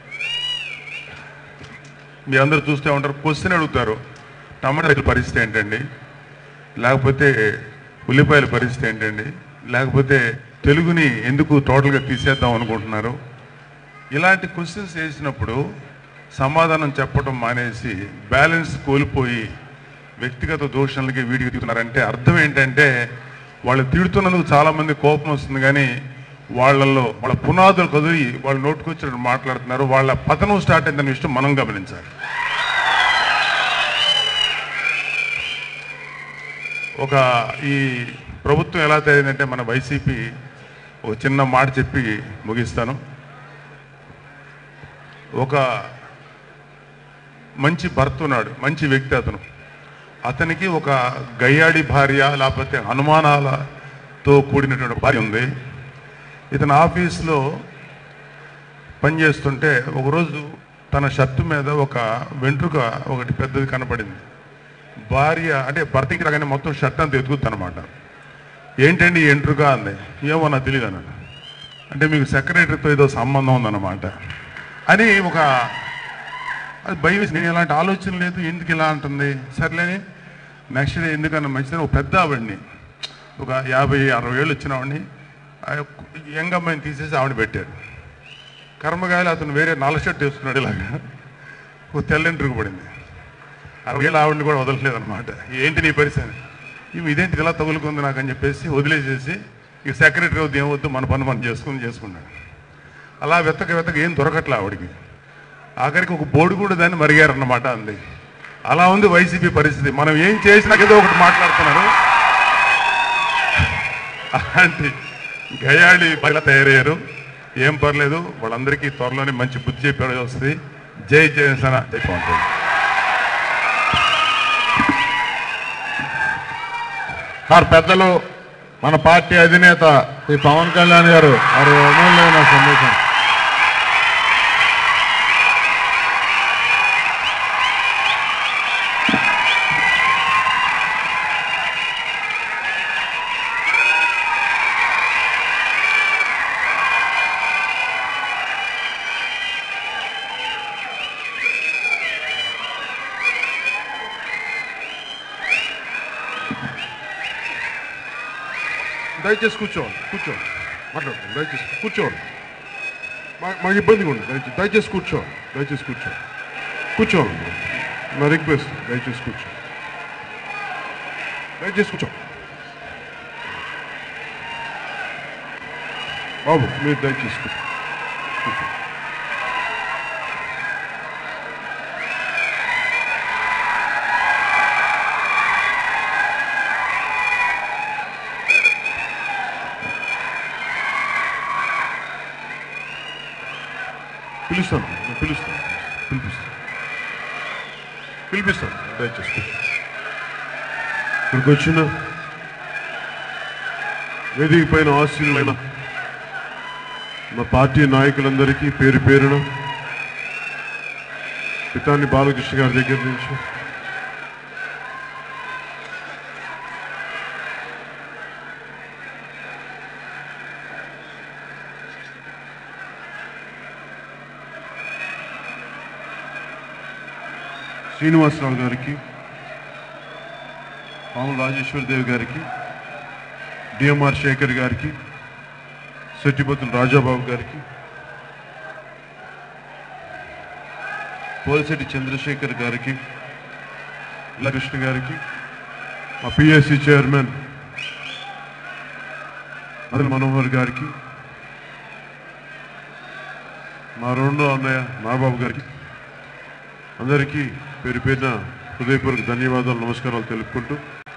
మీరందరూ చూస్తూ ఉంటారు క్వశ్చన్ అడుగుతారు టమాటా రైతుల పరిస్థితి ఏంటండి లేకపోతే ఉల్లిపాయల పరిస్థితి ఏంటండి లేకపోతే తెలుగుని ఎందుకు టోటల్గా తీసేద్దాం అనుకుంటున్నారు ఇలాంటి క్వశ్చన్స్ వేసినప్పుడు సమాధానం చెప్పడం మానేసి బ్యాలెన్స్ కోల్పోయి వ్యక్తిగత దోషణలకి వీడికి దిగుతున్నారంటే అర్థం ఏంటంటే వాళ్ళు తిడుతున్నందుకు చాలా మంది కోపం వస్తుంది కానీ వాళ్ళల్లో వాళ్ళ పునాదులు కదిలి వాళ్ళు నోటుకొచ్చినట్టు మాట్లాడుతున్నారు వాళ్ళ పతనం స్టార్ట్ అయిందన్న విషయం మనం గమనించాలి ఒక ఈ ప్రభుత్వం ఎలా తయారైందంటే మన వైసీపీ ఒక చిన్న మాట చెప్పి ముగిస్తాను ఒక మంచి భర్త ఉన్నాడు మంచి వ్యక్తి అతను అతనికి ఒక గయ్యాడి భార్య లేకపోతే అనుమానాలతో కూడినటువంటి ఒక భార్య ఉంది ఇతని ఆఫీస్లో పనిచేస్తుంటే ఒకరోజు తన షర్టు మీద ఒక వెంట్రుక ఒకటి పెద్దది కనపడింది భార్య అంటే భర్తకి రాగానే మొత్తం షర్ట్ అంతా ఎదుగుతుంది అనమాట ఏంటండి ఈ ఎంట్రుక అంది ఏమో నాకు తెలియదు అన్నాడు అంటే మీకు సెక్రటరీతో ఏదో సంబంధం ఉందన్నమాట అని ఒక అది భయం వేసి నేను ఎలాంటి ఆలోచన లేదు ఎందుకు ఇలా అంటుంది సర్లేని నెక్స్ట్ డే ఎందుకన్నా మంచిదని ఒక పెద్ద ఆవిడ్ని ఒక యాభై అరవై ఏళ్ళు వచ్చిన ఆవిడ్ని ఆ యంగ్ అమ్మాయిని తీసేసి ఆవిడ పెట్టారు కర్మగాయలు అతను వేరే నల్ల షర్ట్ వేసుకున్నాడు ఇలాగా ఒక తెల్లంట్రుకు పడింది అరవై ఏళ్ళ ఆవిడని కూడా వదలలేదు అనమాట ఏంటి నీ పరిస్థితి ఇవి ఇదేంటి ఇలా తగులుకుంది నాకు అని చెప్పేసి వదిలేసేసి ఇక సెక్రటరీ వద్దు ఏమొద్దు మన పని మనం చేసుకుని చేసుకున్నాడు అలా వెతక వెతక ఏం దొరకట్లే ఆవిడికి ఆఖరికి ఒక బోర్డు కూడా దాన్ని మరిగారన్నమాట అంది అలా ఉంది వైసీపీ పరిస్థితి మనం ఏం చేసినా ఏదో ఒకటి మాట్లాడుతున్నారు అలాంటి గయాళి పైల తయారయ్యారు ఏం పర్లేదు వాళ్ళందరికీ త్వరలోనే మంచి బుద్ధి చెప్పే రోజు వస్తుంది జై జయసేన జై పవన్ కళ్యాణ్. సార్ పెద్దలు మన పార్టీ అధినేత శ్రీ పవన్ కళ్యాణ్ గారు వారి అమూల్యమైన సందేశం దయచేసి కూర్చోండి కూర్చోండి మాట్లాడండి దయచేసి కూర్చోండి మా- మాకు ఇబ్బందిగా ఉంది దయచేసి దయచేసి కూర్చోండి దయచేసి కూర్చోండి కూర్చోండి నా రిక్వెస్ట్ దయచేసి కూర్చో దయచేసి కూర్చో బాబు మీరు దయచేసి కూర్చో కూర్చో. పిలుస్తాను నేను పిలుస్తాను పిలిపిస్తాను పిలిపిస్తాను దయచేసి కూర్చో. ఇక్కడికి వచ్చిన వేదిక పైన ఆశీనులైన మా పార్టీ నాయకులందరికీ పేరు పేరున పితాని బాలకృష్ణ గారి దగ్గర నుంచి శ్రీనివాసరావు గారికి పాముల రాజేశ్వరదేవి గారికి డిఎంఆర్ శేఖర్ గారికి సెట్టిపతుల రాజాబాబు గారికి పోలిశెట్టి చంద్రశేఖర్ గారికి కృష్ణ గారికి మా పిఎస్సి చైర్మన్ అనిల్ మనోహర్ గారికి మా రెండో అన్నయ్య నాగబాబు గారికి అందరికీ పేరు పేరున హృదయపూర్వక ధన్యవాదాలు నమస్కారాలు తెలుపుకుంటూ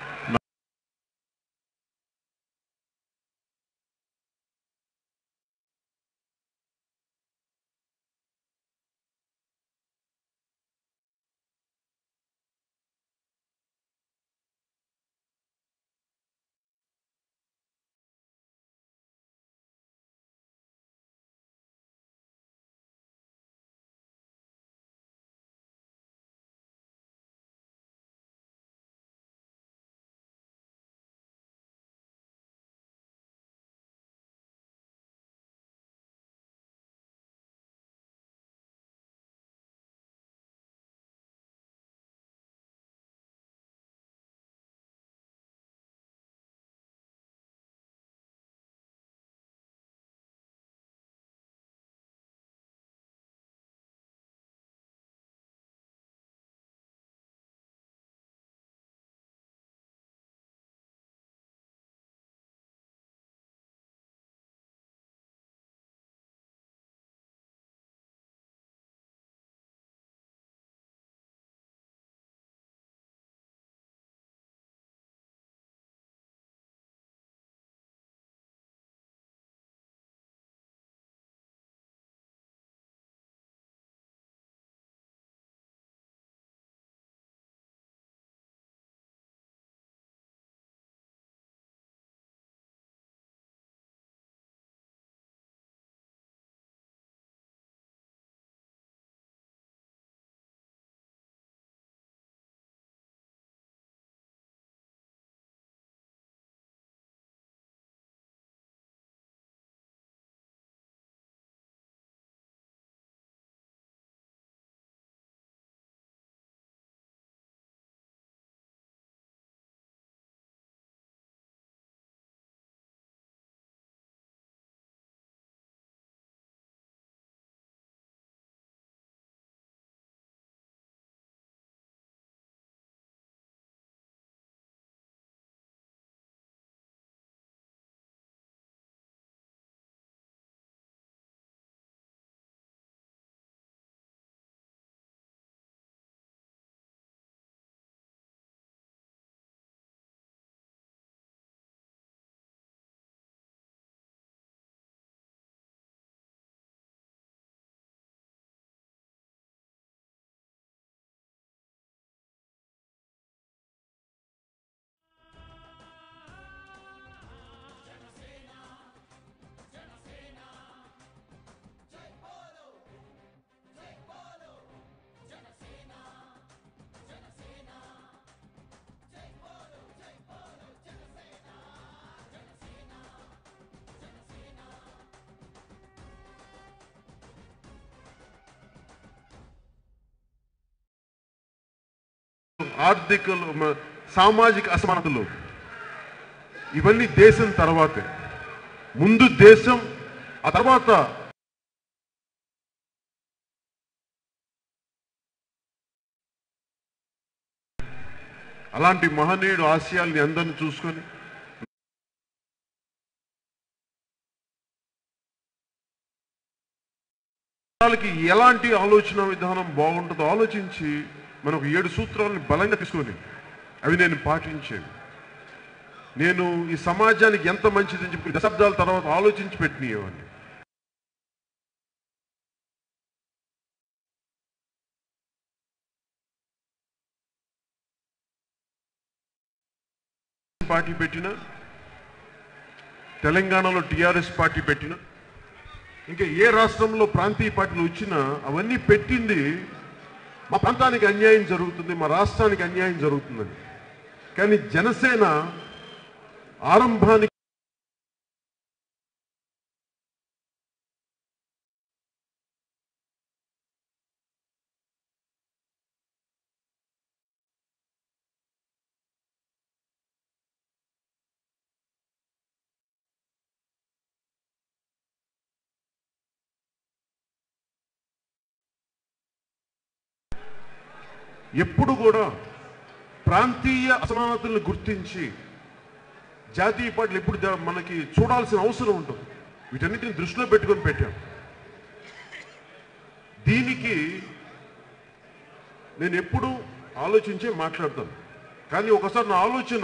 ఆర్థిక మ- సామాజిక అసమానతలు ఇవన్నీ దేశం తర్వాతే ముందు దేశం ఆ తర్వాత అలాంటి మహనీయుడు ఆశయాల్ని అందరిని చూసుకొని వాళ్ళకి ఎలాంటి ఆలోచన విధానం బాగుంటుందో ఆలోచించి మనకు ఏడు సూత్రాలను బలంగా తీసుకొని అవి నేను పాటించేవి నేను ఈ సమాజానికి ఎంత మంచిదని చెప్పి దశాబ్దాల తర్వాత ఆలోచించి పెట్టినవన్నీ పార్టీ పెట్టిన తెలంగాణలో టిఆర్ఎస్ పార్టీ పెట్టిన ఇంకా ఏ రాష్ట్రంలో ప్రాంతీయ పార్టీలు వచ్చినా అవన్నీ పెట్టింది మా ప్రాంతానికి అన్యాయం జరుగుతుంది మా రాష్ట్రానికి అన్యాయం జరుగుతుందని కానీ జనసేన ఆరంభానికి ఎప్పుడు కూడా ప్రాంతీయ అసమానతలను గుర్తించి జాతీయ పార్టీలు ఎప్పుడు జ- మనకి చూడాల్సిన అవసరం ఉంటుంది వీటన్నిటిని దృష్టిలో పెట్టుకొని పెట్టాం దీనికి నేను ఎప్పుడు ఆలోచించే మాట్లాడతాను కానీ ఒకసారి నా ఆలోచన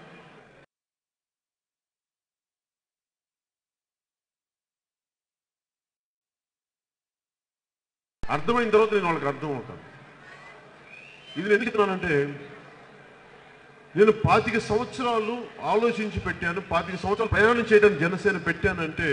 అర్థమైన తర్వాత నేను వాళ్ళకి అర్థం అవుతాను ఇది నేను ఎందుకు చెప్తున్నానంటే నేను పాతిక సంవత్సరాలు ఆలోచించి పెట్టాను పాతిక సంవత్సరాలు ప్రయాణం చేయడానికి జనసేన పెట్టానంటే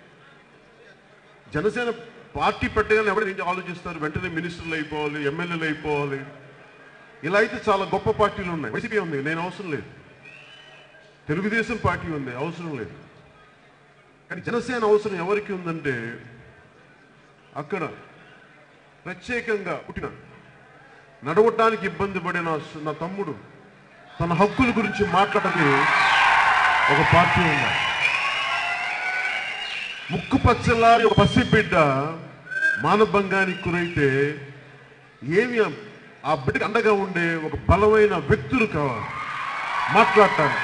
జనసేన పార్టీ పెట్టగానే ఎవరు ఏంటి ఆలోచిస్తారు వెంటనే మినిస్టర్లు అయిపోవాలి ఎమ్మెల్యేలు అయిపోవాలి ఇలా అయితే చాలా గొప్ప పార్టీలు ఉన్నాయి వైసీపీ ఉంది నేను అవసరం లేదు తెలుగుదేశం పార్టీ ఉంది అవసరం లేదు కానీ జనసేన అవసరం ఎవరికి ఉందంటే అక్కడ ప్రత్యేకంగా పుట్టిన నడవటానికి ఇబ్బంది పడిన స- నా తమ్ముడు తన హక్కుల గురించి మాట్లాడని ఒక పార్టీ ఉంది ముక్కు పచ్చలారి ఒక పసిబిడ్డ మానభంగానికి గురైతే ఏమి ఆ- ఆ బిడ్డకి అండగా ఉండే ఒక బలమైన వ్యక్తులు కావాలి మాట్లాడటానికి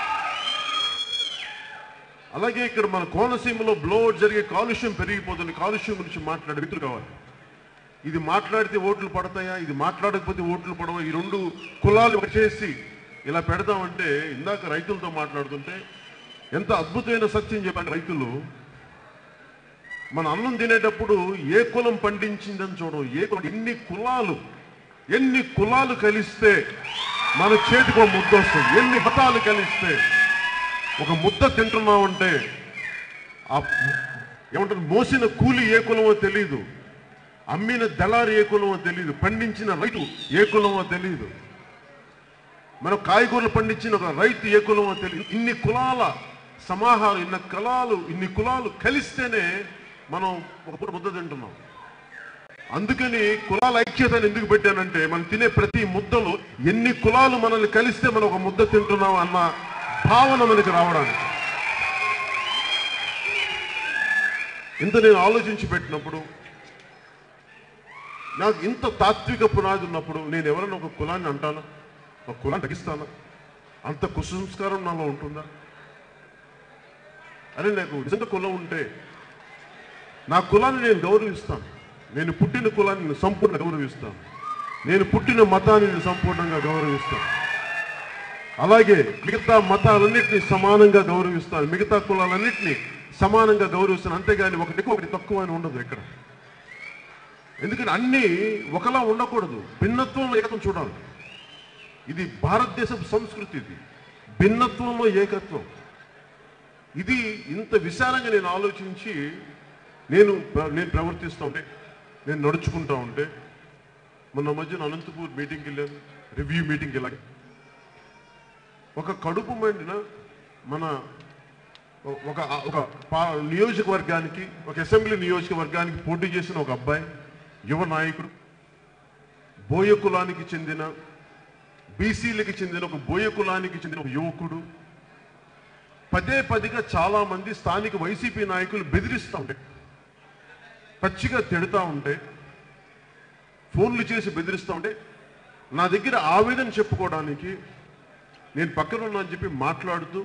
అలాగే ఇక్కడ మన కోనసీమలో బ్లో జరిగే కాలుష్యం పెరిగిపోతుంది కాలుష్యం గురించి మాట్లాడే వ్యక్తులు కావాలి ఇది మాట్లాడితే ఓట్లు పడతాయా ఇది మాట్లాడకపోతే ఓట్లు పడవా ఈ రెండు కులాలు చేసి ఇలా పెడదామంటే ఇందాక రైతులతో మాట్లాడుతుంటే ఎంత అద్భుతమైన సత్యం చెప్పారు రైతులు మన అన్నం తినేటప్పుడు ఏ కులం పండించిందని చూడడం ఏ కులం ఎన్ని కులాలు ఎన్ని కులాలు కలిస్తే మన చేతికి ఒక ముద్ద వస్తుంది ఎన్ని మతాలు కలిస్తే ఒక ముద్ద తింటున్నామంటే ఆ ఏమంటారు మోసిన కూలి ఏ కులమో తెలియదు అమ్మిన దళారి ఏ కులమో తెలియదు పండించిన రైతు ఏ కులమో తెలియదు మనం కాయగూరలు పండించిన ఒక రైతు ఏ కులమో తెలియదు ఇన్ని కులాల సమాహారం ఇన్ని కులాలు ఇన్ని కులాలు కలిస్తేనే మనం ఒక పూట ముద్ద తింటున్నాం అందుకని కులాల ఐక్యతను ఎందుకు పెట్టానంటే మనం తినే ప్రతి ముద్దలో ఎన్ని కులాలు మనల్ని కలిస్తే మనం ఒక ముద్ద తింటున్నాం అన్న భావన మనకి రావడానికి ఇంత నేను ఆలోచించి పెట్టినప్పుడు నాకు ఇంత తాత్విక పునాది ఉన్నప్పుడు నేను ఎవరైనా ఒక కులాన్ని అంటానా ఒక కులాన్ని తగ్గిస్తానా అంత కుసంస్కారం నాలో ఉంటుందా అరే నాకు నిజంగా కులం ఉంటే నా కులాన్ని నేను గౌరవిస్తాను నేను పుట్టిన కులాన్ని నేను సంపూర్ణ గౌరవిస్తాను నేను పుట్టిన మతాన్ని నేను సంపూర్ణంగా గౌరవిస్తాను అలాగే మిగతా మతాలన్నింటినీ సమానంగా గౌరవిస్తాను మిగతా కులాలన్నింటినీ సమానంగా గౌరవిస్తాను అంతేగాని ఒకటి ఎక్కువ ఒకటి తక్కువ అని ఉండదు ఇక్కడ ఎందుకని అన్నీ ఒకలా ఉండకూడదు భిన్నత్వంలో ఏకత్వం చూడాలి ఇది భారతదేశపు సంస్కృతి ఇది భిన్నత్వంలో ఏకత్వం ఇది ఇంత విశాలంగా నేను ఆలోచించి నేను ప్ర- నేను ప్రవర్తిస్తూ ఉంటే నేను నడుచుకుంటా ఉంటే మొన్న మధ్యన అనంతపూర్ మీటింగ్కి వెళ్ళాను రివ్యూ మీటింగ్కి వెళ్ళాను ఒక కడుపు మండిన మన ఒ- ఒక ఒక పా- నియోజకవర్గానికి ఒక అసెంబ్లీ నియోజకవర్గానికి పోటీ చేసిన ఒక అబ్బాయి యువ నాయకుడు బోయ కులానికి చెందిన బీసీలకి చెందిన ఒక బోయ కులానికి చెందిన ఒక యువకుడు పదే పదిగా చాలా మంది స్థానిక వైసీపీ నాయకులు బెదిరిస్తూ ఉంటే పచ్చిగా తిడతా ఉంటే ఫోన్లు చేసి బెదిరిస్తూ ఉంటే నా దగ్గర ఆవేదన చెప్పుకోవడానికి నేను పక్కన ఉన్నా అని చెప్పి మాట్లాడుతూ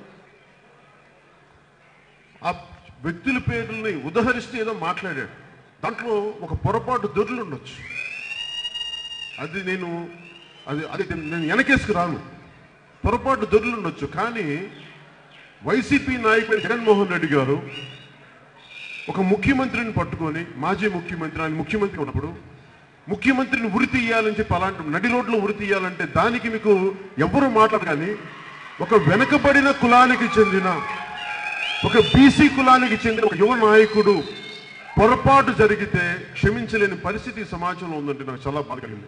ఆ వ్యక్తుల పేర్లని ఉదహరిస్తూ ఏదో మాట్లాడాడు దాంట్లో ఒక పొరపాటు దొరులు ఉండొచ్చు అది నేను అది అది నేను వెనకేసుకు రాను పొరపాటు దొరులు ఉండొచ్చు కానీ వైసీపీ నాయకుడు జగన్మోహన్ రెడ్డి గారు ఒక ముఖ్యమంత్రిని పట్టుకొని మాజీ ముఖ్యమంత్రి ఆయన ముఖ్యమంత్రి ఉన్నప్పుడు ముఖ్యమంత్రిని ఉరి తీయాలని చెప్పి అలాంటి నడి రోడ్లో ఉరి తీయాలంటే దానికి మీకు ఎవరు మాట్లాడరు కానీ ఒక వెనకబడిన కులానికి చెందిన ఒక బీసీ కులానికి చెందిన ఒక యువ నాయకుడు పొరపాటు జరిగితే క్షమించలేని పరిస్థితి ఈ సమాజంలో ఉందంటే నాకు చాలా బాధ కలిగింది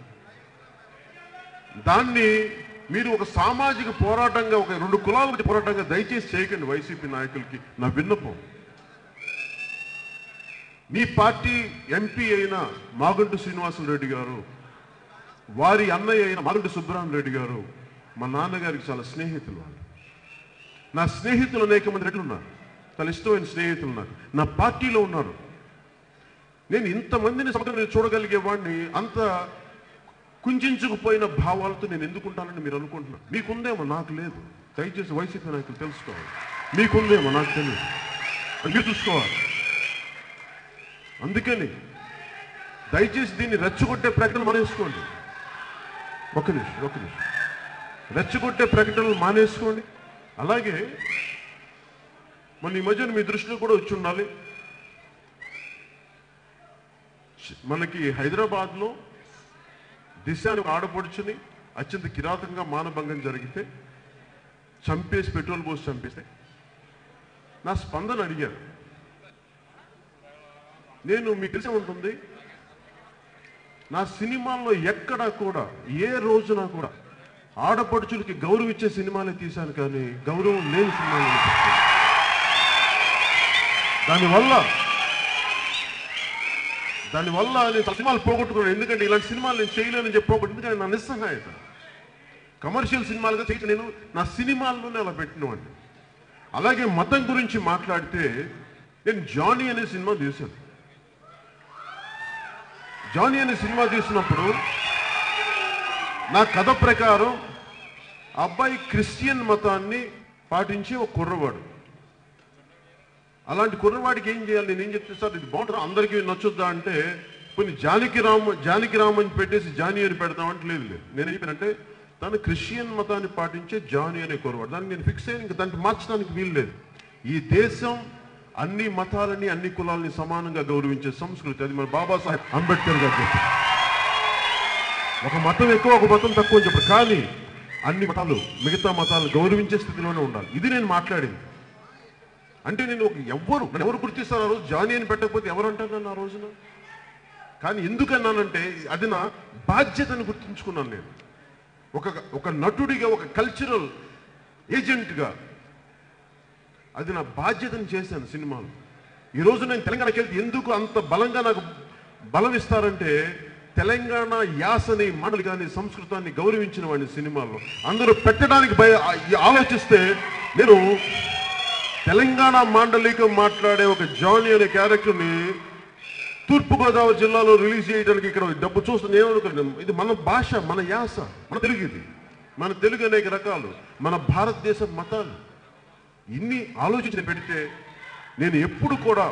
దాన్ని మీరు ఒక సామాజిక పోరాటంగా ఒక రెండు కులాల మధ్య పోరాటంగా దయచేసి చేయకండి వైసీపీ నాయకులకి నా విన్నపం మీ పార్టీ ఎంపీ అయిన మాగంటు శ్రీనివాసులు రెడ్డి గారు వారి అన్నయ్య అయిన మాగంటు సుబ్బరామ రెడ్డి గారు మా నాన్నగారికి చాలా స్నేహితులు వాళ్ళు నా స్నేహితులు అనేక మంది రెడ్లు ఉన్నారు చాలా ఇష్టమైన స్నేహితులు ఉన్నారు నా పార్టీలో ఉన్నారు నేను ఇంతమందిని సమగ్రంగా చూడగలిగే వాడిని అంత కుంచుకుపోయిన భావాలతో నేను ఎందుకుంటానని మీరు అనుకుంటున్నారు మీకుందేమో నాకు లేదు దయచేసి వైసీపీ నాయకులు తెలుసుకోవాలి మీకుందేమో నాకు తెలియదు అది మీరు చూసుకోవాలి అందుకని దయచేసి దీన్ని రెచ్చగొట్టే ప్రకటన మానేసుకోండి ఒక నిమిషం ఒక నిమిషం రెచ్చగొట్టే ప్రకటనలు మానేసుకోండి అలాగే మన ఈ మధ్యన మీ దృష్టిలో కూడా వచ్చి ఉండాలి మనకి హైదరాబాద్లో దిశ అని ఒక ఆడపడుచుని అత్యంత కిరాతకంగా మానభంగం జరిగితే చంపేసి పెట్రోల్ పోసి చంపేస్తే నా స్పందన అడిగారు నేను మీకు తెలిసే ఉంటుంది నా సినిమాల్లో ఎక్కడా కూడా ఏ రోజున కూడా ఆడపడుచులకి గౌరవం ఇచ్చే సినిమాలే తీశాను కానీ గౌరవం లేని సినిమాలు నేను తీశాను. దానివల్ల దానివల్ల నేను చాలా సినిమాలు పోగొట్టుకున్నాను ఎందుకంటే ఇలాంటి సినిమాలు నేను చేయలేనని చెప్పి పోగొట్టు ఎందుకంటే నా నిస్సహాయత కమర్షియల్ సినిమాలుగా చేయటం నేను నా సినిమాల్లోనే అలా పెట్టినవాడిని అలాగే మతం గురించి మాట్లాడితే నేను జానీ అనే సినిమా తీశాను జానీ అనే సినిమా తీసినప్పుడు నా కథ ప్రకారం ఆ అబ్బాయి క్రిస్టియన్ మతాన్ని పాటించే ఒక కుర్రవాడు అలాంటి కుర్రవాడికి ఏం చేయాలి నేను ఏం చెప్తే సార్ ఇది బాగుంటుంది అందరికీ నచ్చుద్దా అంటే కొన్ని జానకి రామ్ జానకి రామ్ అని పెట్టేసి జానీ అని పెడతామంటే లేదు లేదు నేను ఏం చెప్పానంటే తను క్రిస్టియన్ మతాన్ని పాటించే జానీ అనే కుర్రవాడు దాన్ని నేను ఫిక్స్ అయ్యి ఇంకా దాన్ని మార్చడానికి వీలు లేదు ఈ దేశం అన్ని మతాలని అన్ని కులాలని సమానంగా గౌరవించే సంస్కృతి అది మన బాబాసాహెబ్ అంబేద్కర్ గారు చెప్పారు ఒక మతం ఎక్కువ ఒక మతం తక్కువ అని చెప్పారు కానీ అన్ని మతాలు మిగతా మతాలను గౌరవించే స్థితిలోనే ఉండాలి ఇది నేను మాట్లాడింది అంటే నేను ఒక ఎవ్వరు నన్ను ఎవరు గుర్తిస్తారు ఆ రోజు జానీ అని పెట్టకపోతే ఎవరు అంటారు నన్ను ఆ రోజున కానీ ఎందుకన్నానంటే అది నా బాధ్యతను గుర్తుంచుకున్నాను నేను ఒక ఒక నటుడిగా ఒక కల్చరల్ ఏజెంట్గా అది నా బాధ్యతను చేశాను సినిమాలు ఈ రోజు నేను తెలంగాణకి వెళ్తే ఎందుకు అంత బలంగా నాకు బలం ఇస్తారంటే తెలంగాణ యాసని మండలి కానీ సంస్కృతాన్ని గౌరవించిన వాడిని సినిమాల్లో అందరూ పెట్టడానికి భయ ఆలోచిస్తే నేను తెలంగాణ మాండలికం మాట్లాడే ఒక జానీ అనే క్యారెక్టర్ని తూర్పుగోదావరి జిల్లాలో రిలీజ్ చేయడానికి ఇక్కడ డబ్బు చూస్తే నేను అనుకున్నాను ఇది మన భాష మన యాస మన తెలుగు ఇది మన తెలుగు అనేక రకాలు మన భారతదేశ మతాలు ఇన్ని ఆలోచించి పెడితే నేను ఎప్పుడు కూడా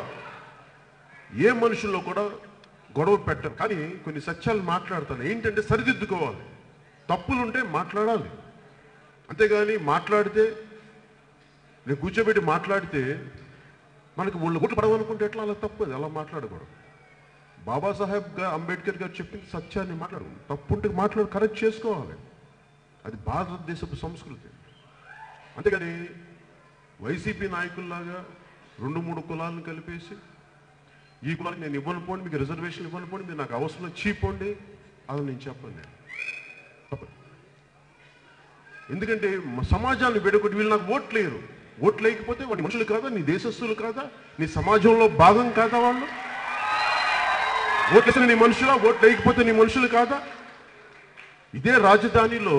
ఏ మనుషుల్లో కూడా గొడవ పెట్టను కానీ కొన్ని సత్యాలు మాట్లాడతాను ఏంటంటే సరిదిద్దుకోవాలి తప్పులుంటే మాట్లాడాలి అంతేగాని మాట్లాడితే నేను కూర్చోబెట్టి మాట్లాడితే మనకి ఒళ్ళు గుట్లు పడవనుకుంటే ఎట్లా అలా తప్పదు అలా మాట్లాడకూడదు బాబాసాహెబ్ గా అంబేద్కర్ గారు చెప్పింది సత్యాన్ని మాట్లాడు తప్పుంటే మాట్లాడు కరెక్ట్ చేసుకోవాలి అది భారతదేశపు సంస్కృతి అంతేగాని వైసీపీ నాయకుల్లాగా రెండు మూడు కులాలను కలిపేసి ఈ కులానికి నేను ఇవ్వను పోండి మీకు రిజర్వేషన్ ఇవ్వను పోండి మీరు నాకు అవసరం చీపోండి అది నేను చెప్పను నేను తప్పదు. ఎందుకంటే మ- సమాజాన్ని విడగొట్టి వీళ్ళు నాకు ఓట్లు లేరు ఓట్లు లేకపోతే వాడి మనుషులు కాదా నీ దేశస్తులు కాదా నీ సమాజంలో భాగం కాదా వాళ్ళు ఓట్లేసిన నీ మనుషులా ఓట్లు లేకపోతే నీ మనుషులు కాదా ఇదే రాజధానిలో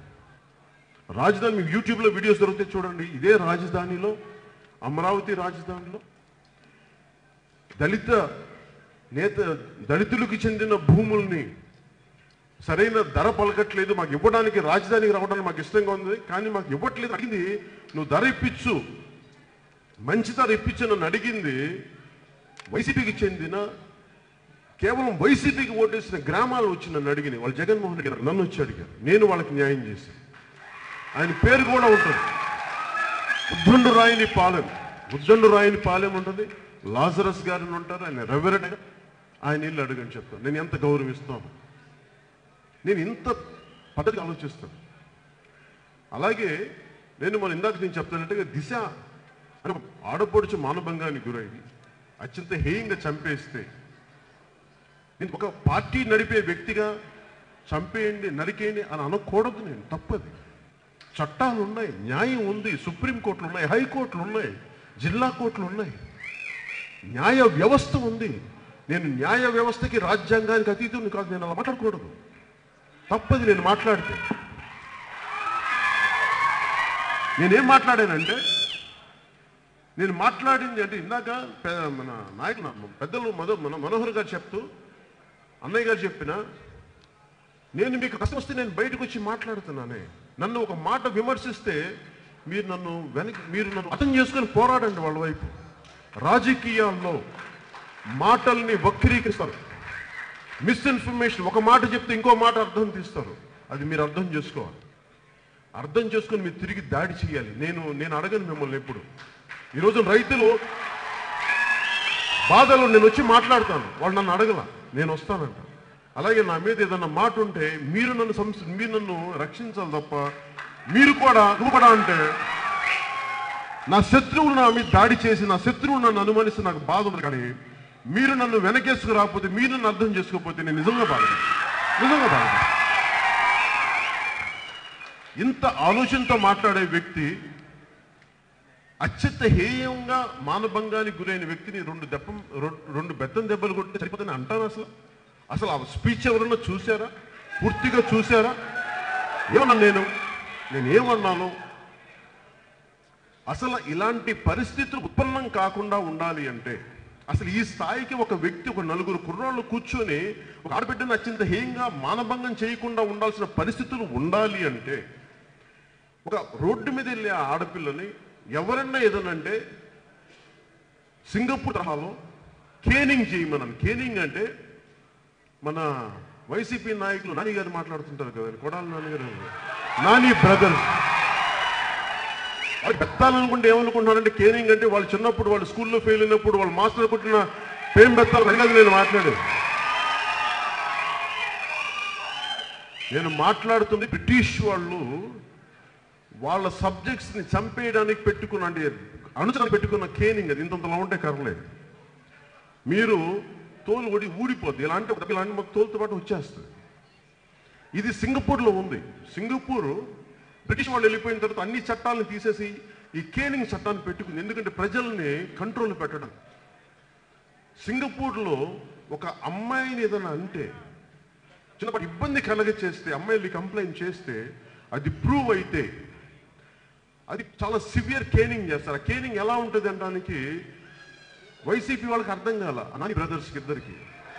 రాజధాని మీకు యూట్యూబ్లో వీడియోస్ దొరికితే చూడండి ఇదే రాజధానిలో అమరావతి రాజధానిలో దళిత నేత దళితులకు చెందిన భూముల్ని సరైన ధర పలకట్లేదు మాకు ఇవ్వడానికి రాజధానికి రావడానికి మాకు ఇష్టంగా ఉంది కానీ మాకు ఇవ్వట్లేదు అడిగింది నువ్వు ధర ఇప్పించు మంచి ధర ఇప్పించు నన్ను అడిగింది వైసీపీకి చెందిన కేవలం వైసీపీకి ఓటేసిన గ్రామాలు వచ్చి నన్ను అడిగినాయి వాళ్ళు జగన్మోహన్ రెడ్డి గారు నన్ను వచ్చి అడిగారు నేను వాళ్ళకి న్యాయం చేశాను ఆయన పేరు కూడా ఉంటుంది ఉద్దండు రాయిని పాలెం ఉద్దండు రాయిని పాలెం ఉంటుంది లాజరస్ గారిని ఉంటారు ఆయన రెవరెంట్ ఆయన ఇల్లు అడగని చెప్తాను నేను ఎంత గౌరవిస్తాను నేను ఇంత పద్ధతిగా ఆలోచిస్తాను అలాగే నేను మన ఇందాక నేను చెప్తానంటే దిశ అని ఒక ఆడపడుచు మానభంగానికి గురైంది అత్యంత హేయంగా చంపేస్తే నేను ఒక పార్టీ నడిపే వ్యక్తిగా చంపేయండి నరికేయండి అని అనకూడదు నేను తప్పది చట్టాలు ఉన్నాయి న్యాయం ఉంది సుప్రీంకోర్టులు ఉన్నాయి హైకోర్టులు ఉన్నాయి జిల్లా కోర్టులు ఉన్నాయి న్యాయ వ్యవస్థ ఉంది నేను న్యాయ వ్యవస్థకి రాజ్యాంగానికి అతీతుని కాదు నేను అలా మాట్లాడకూడదు తప్పది నేను మాట్లాడితే నేనేం మాట్లాడానంటే నేను మాట్లాడింది అంటే ఇందాక పె- మన నాయకులు పెద్దలు మధు మన మనోహర్ గారు చెప్తూ అన్నయ్య గారు చెప్పిన నేను మీకు కష్టం వస్తే నేను బయటకు వచ్చి మాట్లాడుతున్నానే నన్ను ఒక మాట విమర్శిస్తే మీరు నన్ను వెనక్కి మీరు నన్ను అర్థం చేసుకొని పోరాడండి వాళ్ళ వైపు రాజకీయాల్లో మాటల్ని వక్రీకరిస్తారు మిస్ఇన్ఫర్మేషన్ ఒక మాట చెప్తే ఇంకో మాట అర్థం తీస్తారు అది మీరు అర్థం చేసుకోవాలి అర్థం చేసుకొని మీరు తిరిగి దాడి చేయాలి నేను నేను అడగను మిమ్మల్ని ఎప్పుడు ఈరోజు రైతులు బాధలు నేను వచ్చి మాట్లాడతాను వాళ్ళు నన్ను అడగల నేను వస్తానంట అలాగే నా మీద ఏదన్నా మాట ఉంటే మీరు నన్ను సంస్ మీరు నన్ను రక్షించాలి తప్ప మీరు కూడా నువ్వు కూడా అంటే నా శత్రువులు నా మీద దాడి చేసి నా శత్రువులు నన్ను అనుమానిస్తే నాకు బాధ ఉంది కానీ మీరు నన్ను వెనకేసుకు రాకపోతే మీరు నన్ను అర్థం చేసుకోకపోతే నేను నిజంగా బాధ నిజంగా బాధ ఇంత ఆలోచనతో మాట్లాడే వ్యక్తి అత్యంత హేయంగా మానభంగానికి గురైన వ్యక్తిని రెండు దెబ్బ రెండు బెత్తం దెబ్బలు కొట్టి సరిపోతుంది అంటాను అసలు అసలు ఆ స్పీచ్ ఎవరన్నా చూసారా పూర్తిగా చూసారా ఏమన్నా నేను నేను ఏమన్నాను అసలు ఇలాంటి పరిస్థితులు ఉత్పన్నం కాకుండా ఉండాలి అంటే అసలు ఈ స్థాయికి ఒక వ్యక్తి ఒక నలుగురు కుర్రాళ్ళు కూర్చొని ఒక ఆడబిడ్డను అత్యంత హేయంగా మానభంగం చేయకుండా ఉండాల్సిన పరిస్థితులు ఉండాలి అంటే ఒక రోడ్డు మీద వెళ్ళే ఆ ఆడపిల్లని ఎవరన్నా ఏదనంటే సింగపూర్ తరహాలో కేనింగ్ చేయమన్నాను కేనింగ్ అంటే మన వైసీపీ నాయకులు నాని గారు మాట్లాడుతుంటారు కదా కొడాల నాన్నగారు నాని బ్రదర్స్ వాళ్ళు బెత్తాలనుకుంటే ఏమనుకుంటున్నారంటే కేనింగ్ అంటే వాళ్ళు చిన్నప్పుడు వాళ్ళు స్కూల్లో ఫెయిల్ అయినప్పుడు వాళ్ళు మాస్టర్ కొట్టిన పేం బెత్తాలు అది కాదు నేను మాట్లాడేది నేను మాట్లాడుతుంది బ్రిటిష్ వాళ్ళు వాళ్ళ సబ్జెక్ట్స్ ని చంపేయడానికి పెట్టుకున్న అంటే అణుచన పెట్టుకున్న కేనింగ్ అది ఇంతంతలా ఉంటే కర్లేదు మీరు తోలు ఒడి ఊడిపోద్ది ఇలాంటి ఇలాంటి మాకు తోలుతో పాటు వచ్చేస్తుంది ఇది సింగపూర్లో ఉంది సింగపూర్ బ్రిటిష్ వాళ్ళు వెళ్ళిపోయిన తర్వాత అన్ని చట్టాలను తీసేసి ఈ కేనింగ్ చట్టాన్ని పెట్టుకుంది ఎందుకంటే ప్రజల్ని కంట్రోల్ పెట్టడం సింగపూర్లో ఒక అమ్మాయిని ఏదైనా అంటే చిన్నప్పటి ఇబ్బంది కలగ చేస్తే అమ్మాయిలు కంప్లైంట్ చేస్తే అది ప్రూవ్ అయితే అది చాలా సివియర్ కేనింగ్ చేస్తారు ఆ కేనింగ్ ఎలా ఉంటుంది అనడానికి వైసీపీ వాళ్ళకి అర్థం కాల నాని బ్రదర్స్కి ఇద్దరికి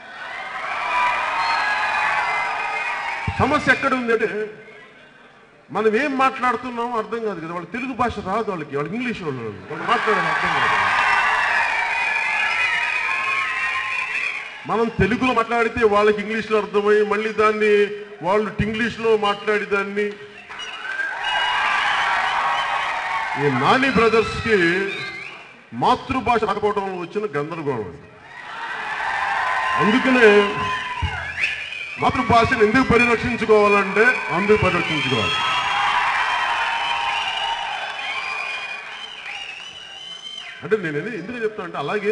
సమస్య ఎక్కడ ఉంది అంటే మనం ఏం మాట్లాడుతున్నామో అర్థం కాదు కదా వాళ్ళకి తెలుగు భాష రాదు వాళ్ళకి వాళ్ళకి ఇంగ్లీష్ వాళ్ళు వాళ్ళు మాట్లాడేది అర్థం కాదు మనం తెలుగులో మాట్లాడితే వాళ్ళకి ఇంగ్లీష్లో అర్థమై మళ్ళీ దాన్ని వాళ్ళు ఇంగ్లీష్లో మాట్లాడి దాన్ని ఈ నాని బ్రదర్స్ కి మాతృభాష రాకపోవడం వల్ల వచ్చిన గందరగోళం ఇది. అందుకనే మాతృభాషను ఎందుకు పరిరక్షించుకోవాలంటే అందుకు పరిరక్షించుకోవాలి అంటే నేను ఎందుకు ఎందుకు చెప్తాను అంటే అలాగే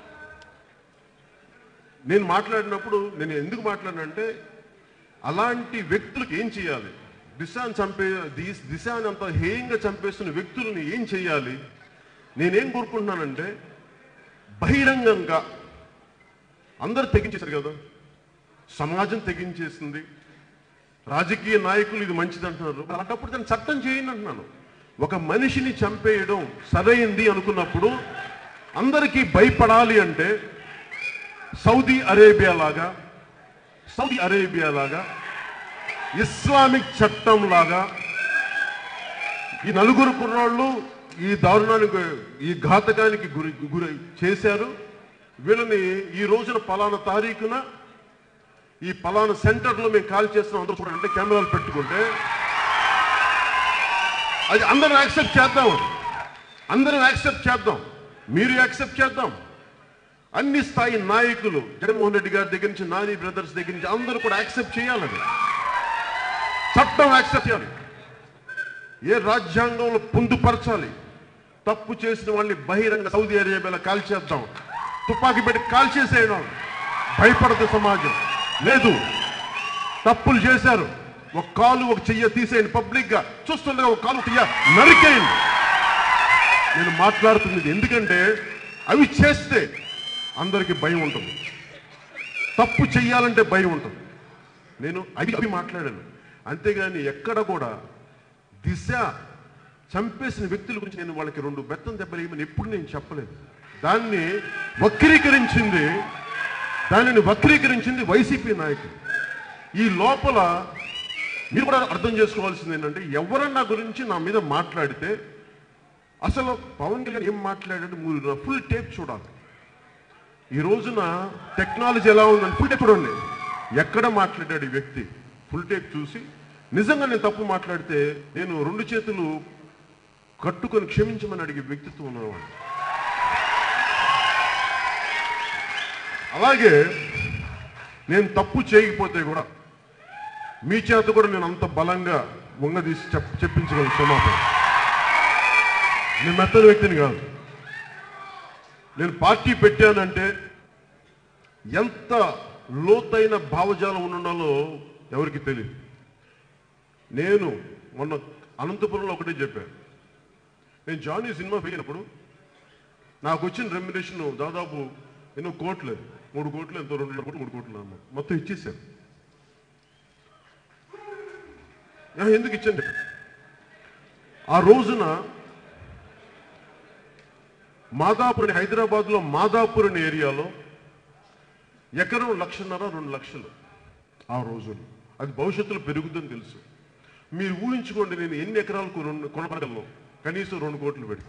నేను మాట్లాడినప్పుడు నేను ఎందుకు మాట్లాడినంటే అలాంటి వ్యక్తులకు ఏం చేయాలి దిశాన్ని చంపే దిశ- దిశాన్ని అంత హేయంగా చంపేస్తున్న వ్యక్తుల్ని ఏం చేయాలి నేనేం కోరుకుంటున్నానంటే బహిరంగంగా అందరు తెగించేశారు కదా సమాజం తెగించేసింది రాజకీయ నాయకులు ఇది మంచిది అంటున్నారు అలాంటప్పుడు దాన్ని చట్టం చేయండి అంటున్నాను ఒక మనిషిని చంపేయడం సరైంది అనుకున్నప్పుడు అందరికీ భయపడాలి అంటే సౌదీ అరేబియా లాగా సౌదీ అరేబియా లాగా ఇస్లామిక్ చట్టం లాగా ఈ నలుగురు కుర్రాళ్ళు ఈ దారుణానికి ఈ ఘాతకానికి గురి గురి చేశారు వీళ్ళని ఈ రోజున పలానా తారీఖున ఈ పలానా సెంటర్లో మేము కాల్ చేస్తున్నాం అందరూ చూడండి కెమెరాలు పెట్టుకుంటే అది అందరం యాక్సెప్ట్ చేద్దాం అందరం యాక్సెప్ట్ చేద్దాం మీరు యాక్సెప్ట్ చేద్దాం అన్ని స్థాయి నాయకులు జగన్మోహన్ రెడ్డి గారి దగ్గర నుంచి నాని బ్రదర్స్ దగ్గర నుంచి అందరూ కూడా యాక్సెప్ట్ చేయాలని చట్టం యాక్సెప్ట్ చేయాలి ఏ రాజ్యాంగంలో పొందుపరచాలి తప్పు చేసిన వాళ్ళని బహిరంగ సౌదీ అరేబియాలో కాల్చేద్దాం తుపాకీ పెట్టి కాల్ చేసేయడం భయపడదు సమాజం లేదు తప్పులు చేశారు ఒక కాలు ఒక చెయ్య తీసేయండి పబ్లిక్ గా చూస్తుండగా ఒక కాలు ఒక చెయ్య నరికేయండి నేను మాట్లాడుతున్నది ఎందుకంటే అవి చేస్తే అందరికీ భయం ఉంటుంది తప్పు చెయ్యాలంటే భయం ఉంటుంది నేను అవి అవి మాట్లాడాను అంతేగాని ఎక్కడ కూడా దిశ చంపేసిన వ్యక్తుల గురించి నేను వాళ్ళకి రెండు బెత్తం దెబ్బలు వేయమని ఎప్పుడు నేను చెప్పలేదు దాన్ని వక్రీకరించింది దానిని వక్రీకరించింది వైసీపీ నాయకులు ఈ లోపల మీరు కూడా అర్థం చేసుకోవాల్సింది ఏంటంటే ఎవరన్నా గురించి నా మీద మాట్లాడితే అసలు పవన్ కళ్యాణ్ ఏం మాట్లాడాడు మీరు ఫుల్ టేప్ చూడాలి ఈ రోజున టెక్నాలజీ ఎలా ఉందని ఫుల్ టేప్ చూడండి ఎక్కడ మాట్లాడాడు ఈ వ్యక్తి ఫుల్ టేప్ చూసి నిజంగా నేను తప్పు మాట్లాడితే నేను రెండు చేతులు కట్టుకొని క్షమించమని అడిగే వ్యక్తిత్వం ఉన్నవాడు అలాగే నేను తప్పు చేయకపోతే కూడా మీ చేత కూడా నేను అంత బలంగా వంగదీసి చెప్ చెప్పించగలను క్షమాపణ నేను మెత్తని వ్యక్తిని కాదు నేను పార్టీ పెట్టానంటే ఎంత లోతైన భావజాలం ఉండాలో ఎవరికి తెలియదు నేను మొన్న అనంతపురంలో ఒకటే చెప్పాను నేను జానీ సినిమా పోయినప్పుడు నాకు వచ్చిన రెమ్యునేషన్ దాదాపు ఎన్నో కోట్లు మూడు కోట్లు ఎంతో రెండు కోట్లు మూడు కోట్లు అన్న మొత్తం ఇచ్చేసాను ఆ, ఎందుకు ఇచ్చండి ఆ రోజున మాదాపూర్ అని హైదరాబాద్లో మాదాపూర్ అనే ఏరియాలో ఎకరం లక్షన్నర రెండు లక్షలు ఆ రోజులు అది భవిష్యత్తులో పెరుగుతుందని తెలుసు మీరు ఊహించుకోండి నేను ఎన్ని ఎకరాలకు రెండు కొనపడగలను కనీసం రెండు కోట్లు పెడితే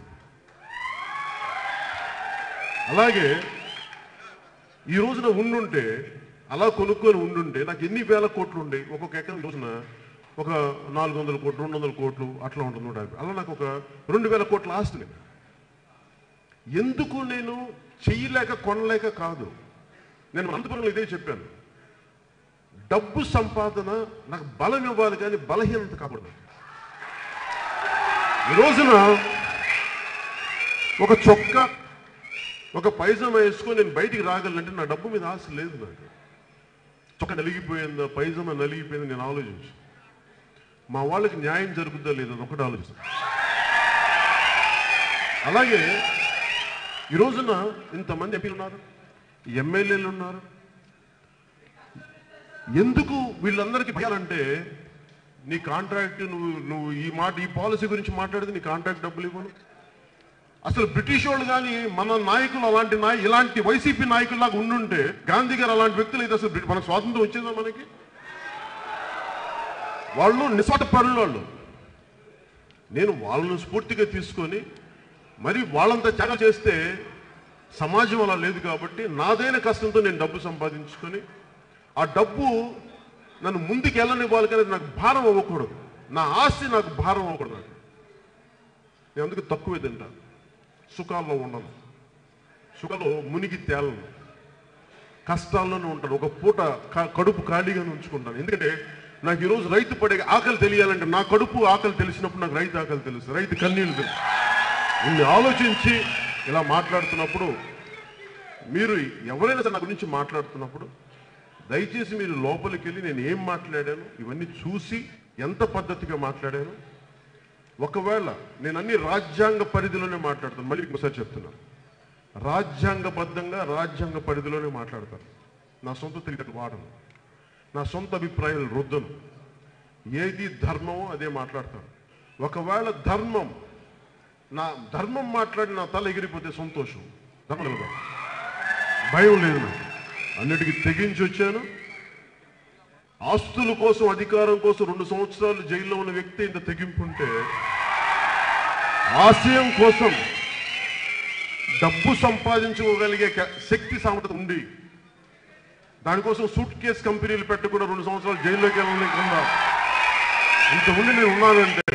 అలాగే ఈ రోజున ఉండుంటే అలా కొనుక్కొని ఉండుంటే నాకు ఎన్ని వేల కోట్లు ఉండే ఒక్కొక్క ఎకరం ఈ రోజున ఒక నాలుగు వందల కోట్లు రెండు వందల కోట్లు అట్లా ఉంటుంది నూట యాభై అలా నాకు ఒక రెండు వేల కోట్ల ఆస్తులు ఎందుకు నేను చెయ్యలేక కొనలేక కాదు నేను అనంతపురంలో ఇదే చెప్పాను డబ్బు సంపాదన నాకు బలం ఇవ్వాలి కానీ బలహీనత కాకూడదు ఈ రోజున ఒక చొక్క ఒక పైజామా వేసుకొని నేను బయటికి రాగలంటే నా డబ్బు మీద ఆశ లేదు నాకు చొక్క నలిగిపోయిందా పైజామా నలిగిపోయిందా నేను ఆలోచించు మా వాళ్ళకి న్యాయం జరుగుతుందా లేదా అని ఒకటి ఆలోచిస్తాను అలాగే ఈ రోజున ఇంతమంది ఎంపీలు ఉన్నారు ఎమ్మెల్యేలు ఉన్నారు ఎందుకు వీళ్ళందరికీ భయాలంటే నీ కాంట్రాక్ట్ నువ్వు నువ్వు ఈ మాట ఈ పాలసీ గురించి మాట్లాడితే నీ కాంట్రాక్ట్ డబ్బులు ఇవ్వను అసలు బ్రిటిష్ వాళ్ళు కానీ మన నాయకులు అలాంటి నాయ ఇలాంటి వైసీపీ నాయకుల్లాగా ఉండుంటే గాంధీ గారు అలాంటి వ్యక్తులు అయితే అసలు బ్రిటి- మనకు స్వాతంత్రం వచ్చేదా మనకి వాళ్ళు నిస్వార్థ పరులు వాళ్ళు నేను వాళ్ళను స్ఫూర్తిగా తీసుకొని మరి వాళ్ళంతా త్యాగం చేస్తే సమాజం అలా లేదు కాబట్టి నాదైన కష్టంతో నేను డబ్బు సంపాదించుకొని ఆ డబ్బు నన్ను ముందుకు వెళ్ళనివ్వాలి కానీ అది నాకు భారం అవ్వకూడదు నా ఆస్తి నాకు భారం అవ్వకూడదు నాకు నేను అందుకు తక్కువే తింటాను సుఖాల్లో ఉండను సుఖంలో మునిగి తేలను కష్టాల్లోనే ఉంటాను ఒక పూట క- కడుపు ఖాళీగానే ఉంచుకుంటాను ఎందుకంటే నాకు ఈరోజు రైతు పడే ఆకలి తెలియాలంటే నా కడుపు ఆకలి తెలిసినప్పుడు నాకు రైతు ఆకలి తెలుసు రైతు కన్నీళ్ళు తెలుసు ఇన్ని ఆలోచించి ఇలా మాట్లాడుతున్నప్పుడు మీరు ఎవరైనా సరే నా గురించి మాట్లాడుతున్నప్పుడు దయచేసి మీరు లోపలికి వెళ్ళి నేను ఏం మాట్లాడాను ఇవన్నీ చూసి ఎంత పద్ధతిగా మాట్లాడాను ఒకవేళ నేను అన్ని రాజ్యాంగ పరిధిలోనే మాట్లాడతాను మళ్ళీ ఇంకోసారి చెప్తున్నాను రాజ్యాంగబద్ధంగా రాజ్యాంగ పరిధిలోనే మాట్లాడతాను నా సొంత తెలియదు వాడను నా సొంత అభిప్రాయాలు రుద్దను ఏది ధర్మమో అదే మాట్లాడతాను ఒకవేళ ధర్మం నా ధర్మం మాట్లాడి నా తల ఎగిరిపోతే సంతోషం ధర్మం నిలబడ భయం లేదు నాకు అన్నిటికీ తెగించి వచ్చాను ఆస్తుల కోసం అధికారం కోసం రెండు సంవత్సరాలు జైల్లో ఉన్న వ్యక్తి ఇంత తెగింపు ఉంటే ఆశయం కోసం డబ్బు సంపాదించుకోగలిగే క- శక్తి సామర్థ్యం ఉండి దానికోసం సూట్ కేస్ కంపెనీలు పెట్టకుండా రెండు సంవత్సరాలు జైల్లోకి వెళ్ళకుండా ఇంత ఉండి నేను ఉన్నానంటే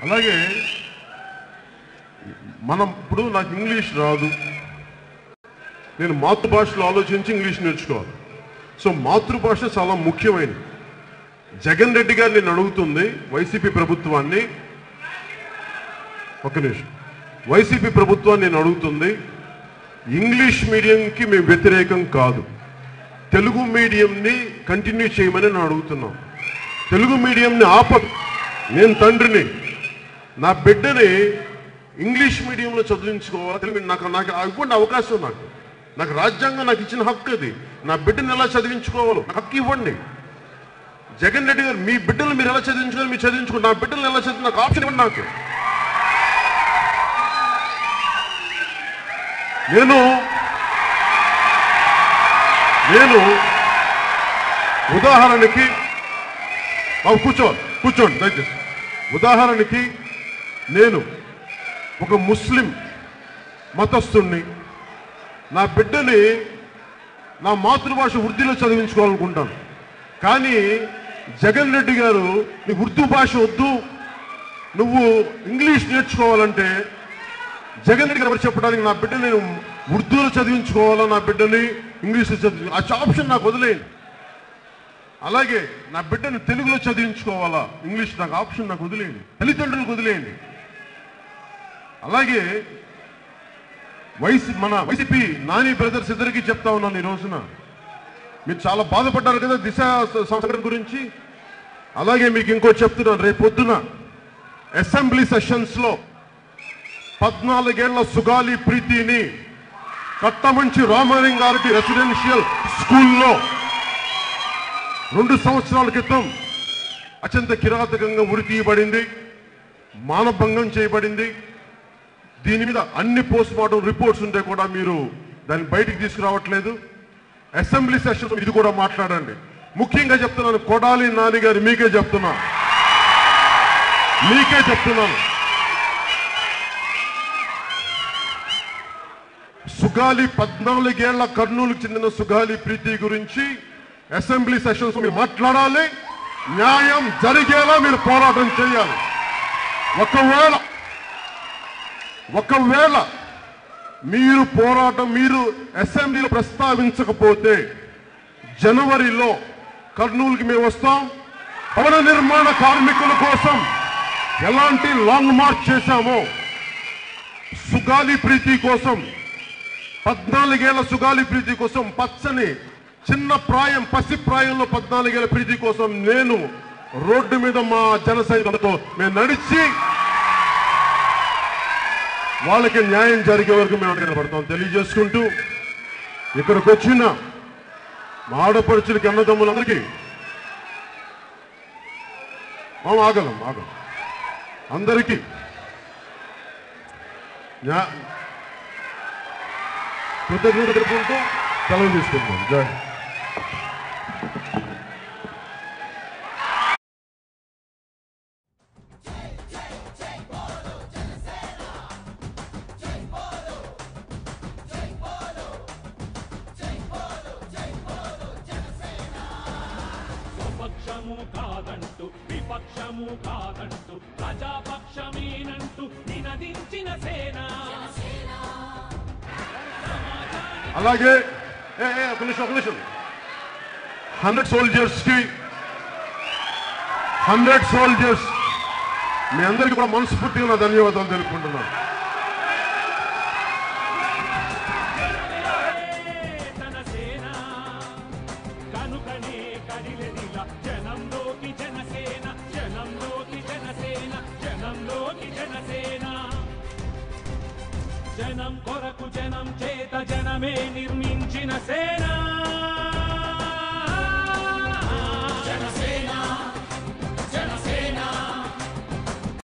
అలాగే మనం ఇప్పుడు నాకు ఇంగ్లీష్ రాదు నేను మాతృభాషలో ఆలోచించి ఇంగ్లీష్ నేర్చుకోవాలి సో మాతృభాష చాలా ముఖ్యమైనది జగన్ రెడ్డి గారు నేను అడుగుతుంది వైసీపీ ప్రభుత్వాన్ని ఒక నిమిషం వైసీపీ ప్రభుత్వాన్ని నేను అడుగుతుంది ఇంగ్లీష్ మీడియంకి మేము వ్యతిరేకం కాదు తెలుగు మీడియంని కంటిన్యూ చేయమని నేను అడుగుతున్నాం తెలుగు మీడియంని ఆపదు నేను తండ్రిని నా బిడ్డని ఇంగ్లీష్ మీడియంలో చదివించుకోవాలి తెలుగు నాకు నాకు ఇవ్వండి అవకాశం నాకు నాకు రాజ్యాంగం నాకు ఇచ్చిన హక్కు అది నా బిడ్డని ఎలా చదివించుకోవాలో నాకు హక్కు ఇవ్వండి జగన్ రెడ్డి గారు మీ బిడ్డలు మీరు ఎలా చదివించుకోవాలి మీరు చదివించుకోండి నా బిడ్డలు ఎలా చదివి నాకు ఆప్షన్ ఇవ్వండి నాకు నేను నేను ఉదాహరణకి బాబు కూర్చోవాలి కూర్చోండి దయచేసి ఉదాహరణకి నేను ఒక ముస్లిం మతస్థుణ్ణి నా బిడ్డని నా మాతృభాష ఉర్దూలో చదివించుకోవాలనుకుంటాను కానీ జగన్ రెడ్డి గారు నీకు ఉర్దూ భాష వద్దు నువ్వు ఇంగ్లీష్ నేర్చుకోవాలంటే జగన్ రెడ్డి గారు చెప్పడానికి నా బిడ్డని నేను ఉర్దూలో చదివించుకోవాలా నా బిడ్డని ఇంగ్లీష్లో చదివి ఆ ఆప్షన్ నాకు వదిలేయండి అలాగే నా బిడ్డని తెలుగులో చదివించుకోవాలా ఇంగ్లీష్ నాకు ఆప్షన్ నాకు వదిలేయండి తల్లిదండ్రులకు వదిలేయండి అలాగే వైసీ మన వైసీపీ నాని బ్రదర్స్ ఇద్దరికి చెప్తా ఉన్నాను ఈ రోజున మీరు చాలా బాధపడ్డారు కదా దిశ స- సంఘటన గురించి అలాగే మీకు ఇంకో చెప్తున్నాను రేపు పొద్దున అసెంబ్లీ సెషన్స్ లో పద్నాలుగేళ్ల సుగాలి ప్రీతిని కట్టమంచి రామలింగారెడ్డి రెసిడెన్షియల్ స్కూల్లో రెండు సంవత్సరాల క్రితం అత్యంత కిరాతకంగా ఉరి తీయబడింది మానభంగం చేయబడింది దీని మీద అన్ని పోస్ట్ మార్టం రిపోర్ట్స్ ఉంటే కూడా మీరు దాన్ని బయటికి తీసుకురావట్లేదు అసెంబ్లీ సెషన్ ఇది కూడా మాట్లాడండి ముఖ్యంగా చెప్తున్నాను కొడాలి నాని గారు మీకే చెప్తున్నా మీకే చెప్తున్నాను సుగాలి పద్నాలుగేళ్ల కర్నూలుకు చెందిన సుగాలి ప్రీతి గురించి అసెంబ్లీ సెషన్స్ మీరు మాట్లాడాలి న్యాయం జరిగేలా మీరు పోరాటం చేయాలి ఒకవేళ ఒకవేళ మీరు పోరాటం మీరు అసెంబ్లీలో ప్రస్తావించకపోతే జనవరిలో కర్నూలుకి మేము వస్తాం భవన నిర్మాణ కార్మికుల కోసం ఎలాంటి లాంగ్ మార్చ్ చేశామో సుగాలి ప్రీతి కోసం పద్నాలుగేళ్ల సుగాలి ప్రీతి కోసం పచ్చని చిన్న ప్రాయం పసి ప్రాయంలో పద్నాలుగేళ్ల ప్రీతి కోసం నేను రోడ్డు మీద మా జన సైనికులతో మేము నడిచి వాళ్ళకి న్యాయం జరిగే వరకు మేము అక్కడ పడతాం తెలియజేసుకుంటూ ఇక్కడికి వచ్చిన మా ఆడపడుచులకి అన్నదమ్ములందరికీ మనం ఆగలం ఆగలం అందరికీ న్యా- కృతజ్ఞత తెలుపుకుంటూ సెలవు తీసుకుంటాం జై హింద్. స్వపక్షము కాదంటూ విపక్షము కాదంటూ ప్రజాపక్షమేనంటూ నినదించిన సేన అలాగే ఏ, ఏ, ఒక నిమిషం ఒక నిమిషం హండ్రెడ్ సోల్జర్స్ కి హండ్రెడ్ సోల్జర్స్ మీ అందరికీ కూడా మనస్ఫూర్తిగా నా ధన్యవాదాలు తెలుపుకుంటున్నాను తన సేన కనుకనే కదిలెదిల జనంలోకి జనసేన జనంలోకి జనసేన జనంలోకి జనసేన జనం కొరకు జనం చేత జనమే నిర్మించిన సేన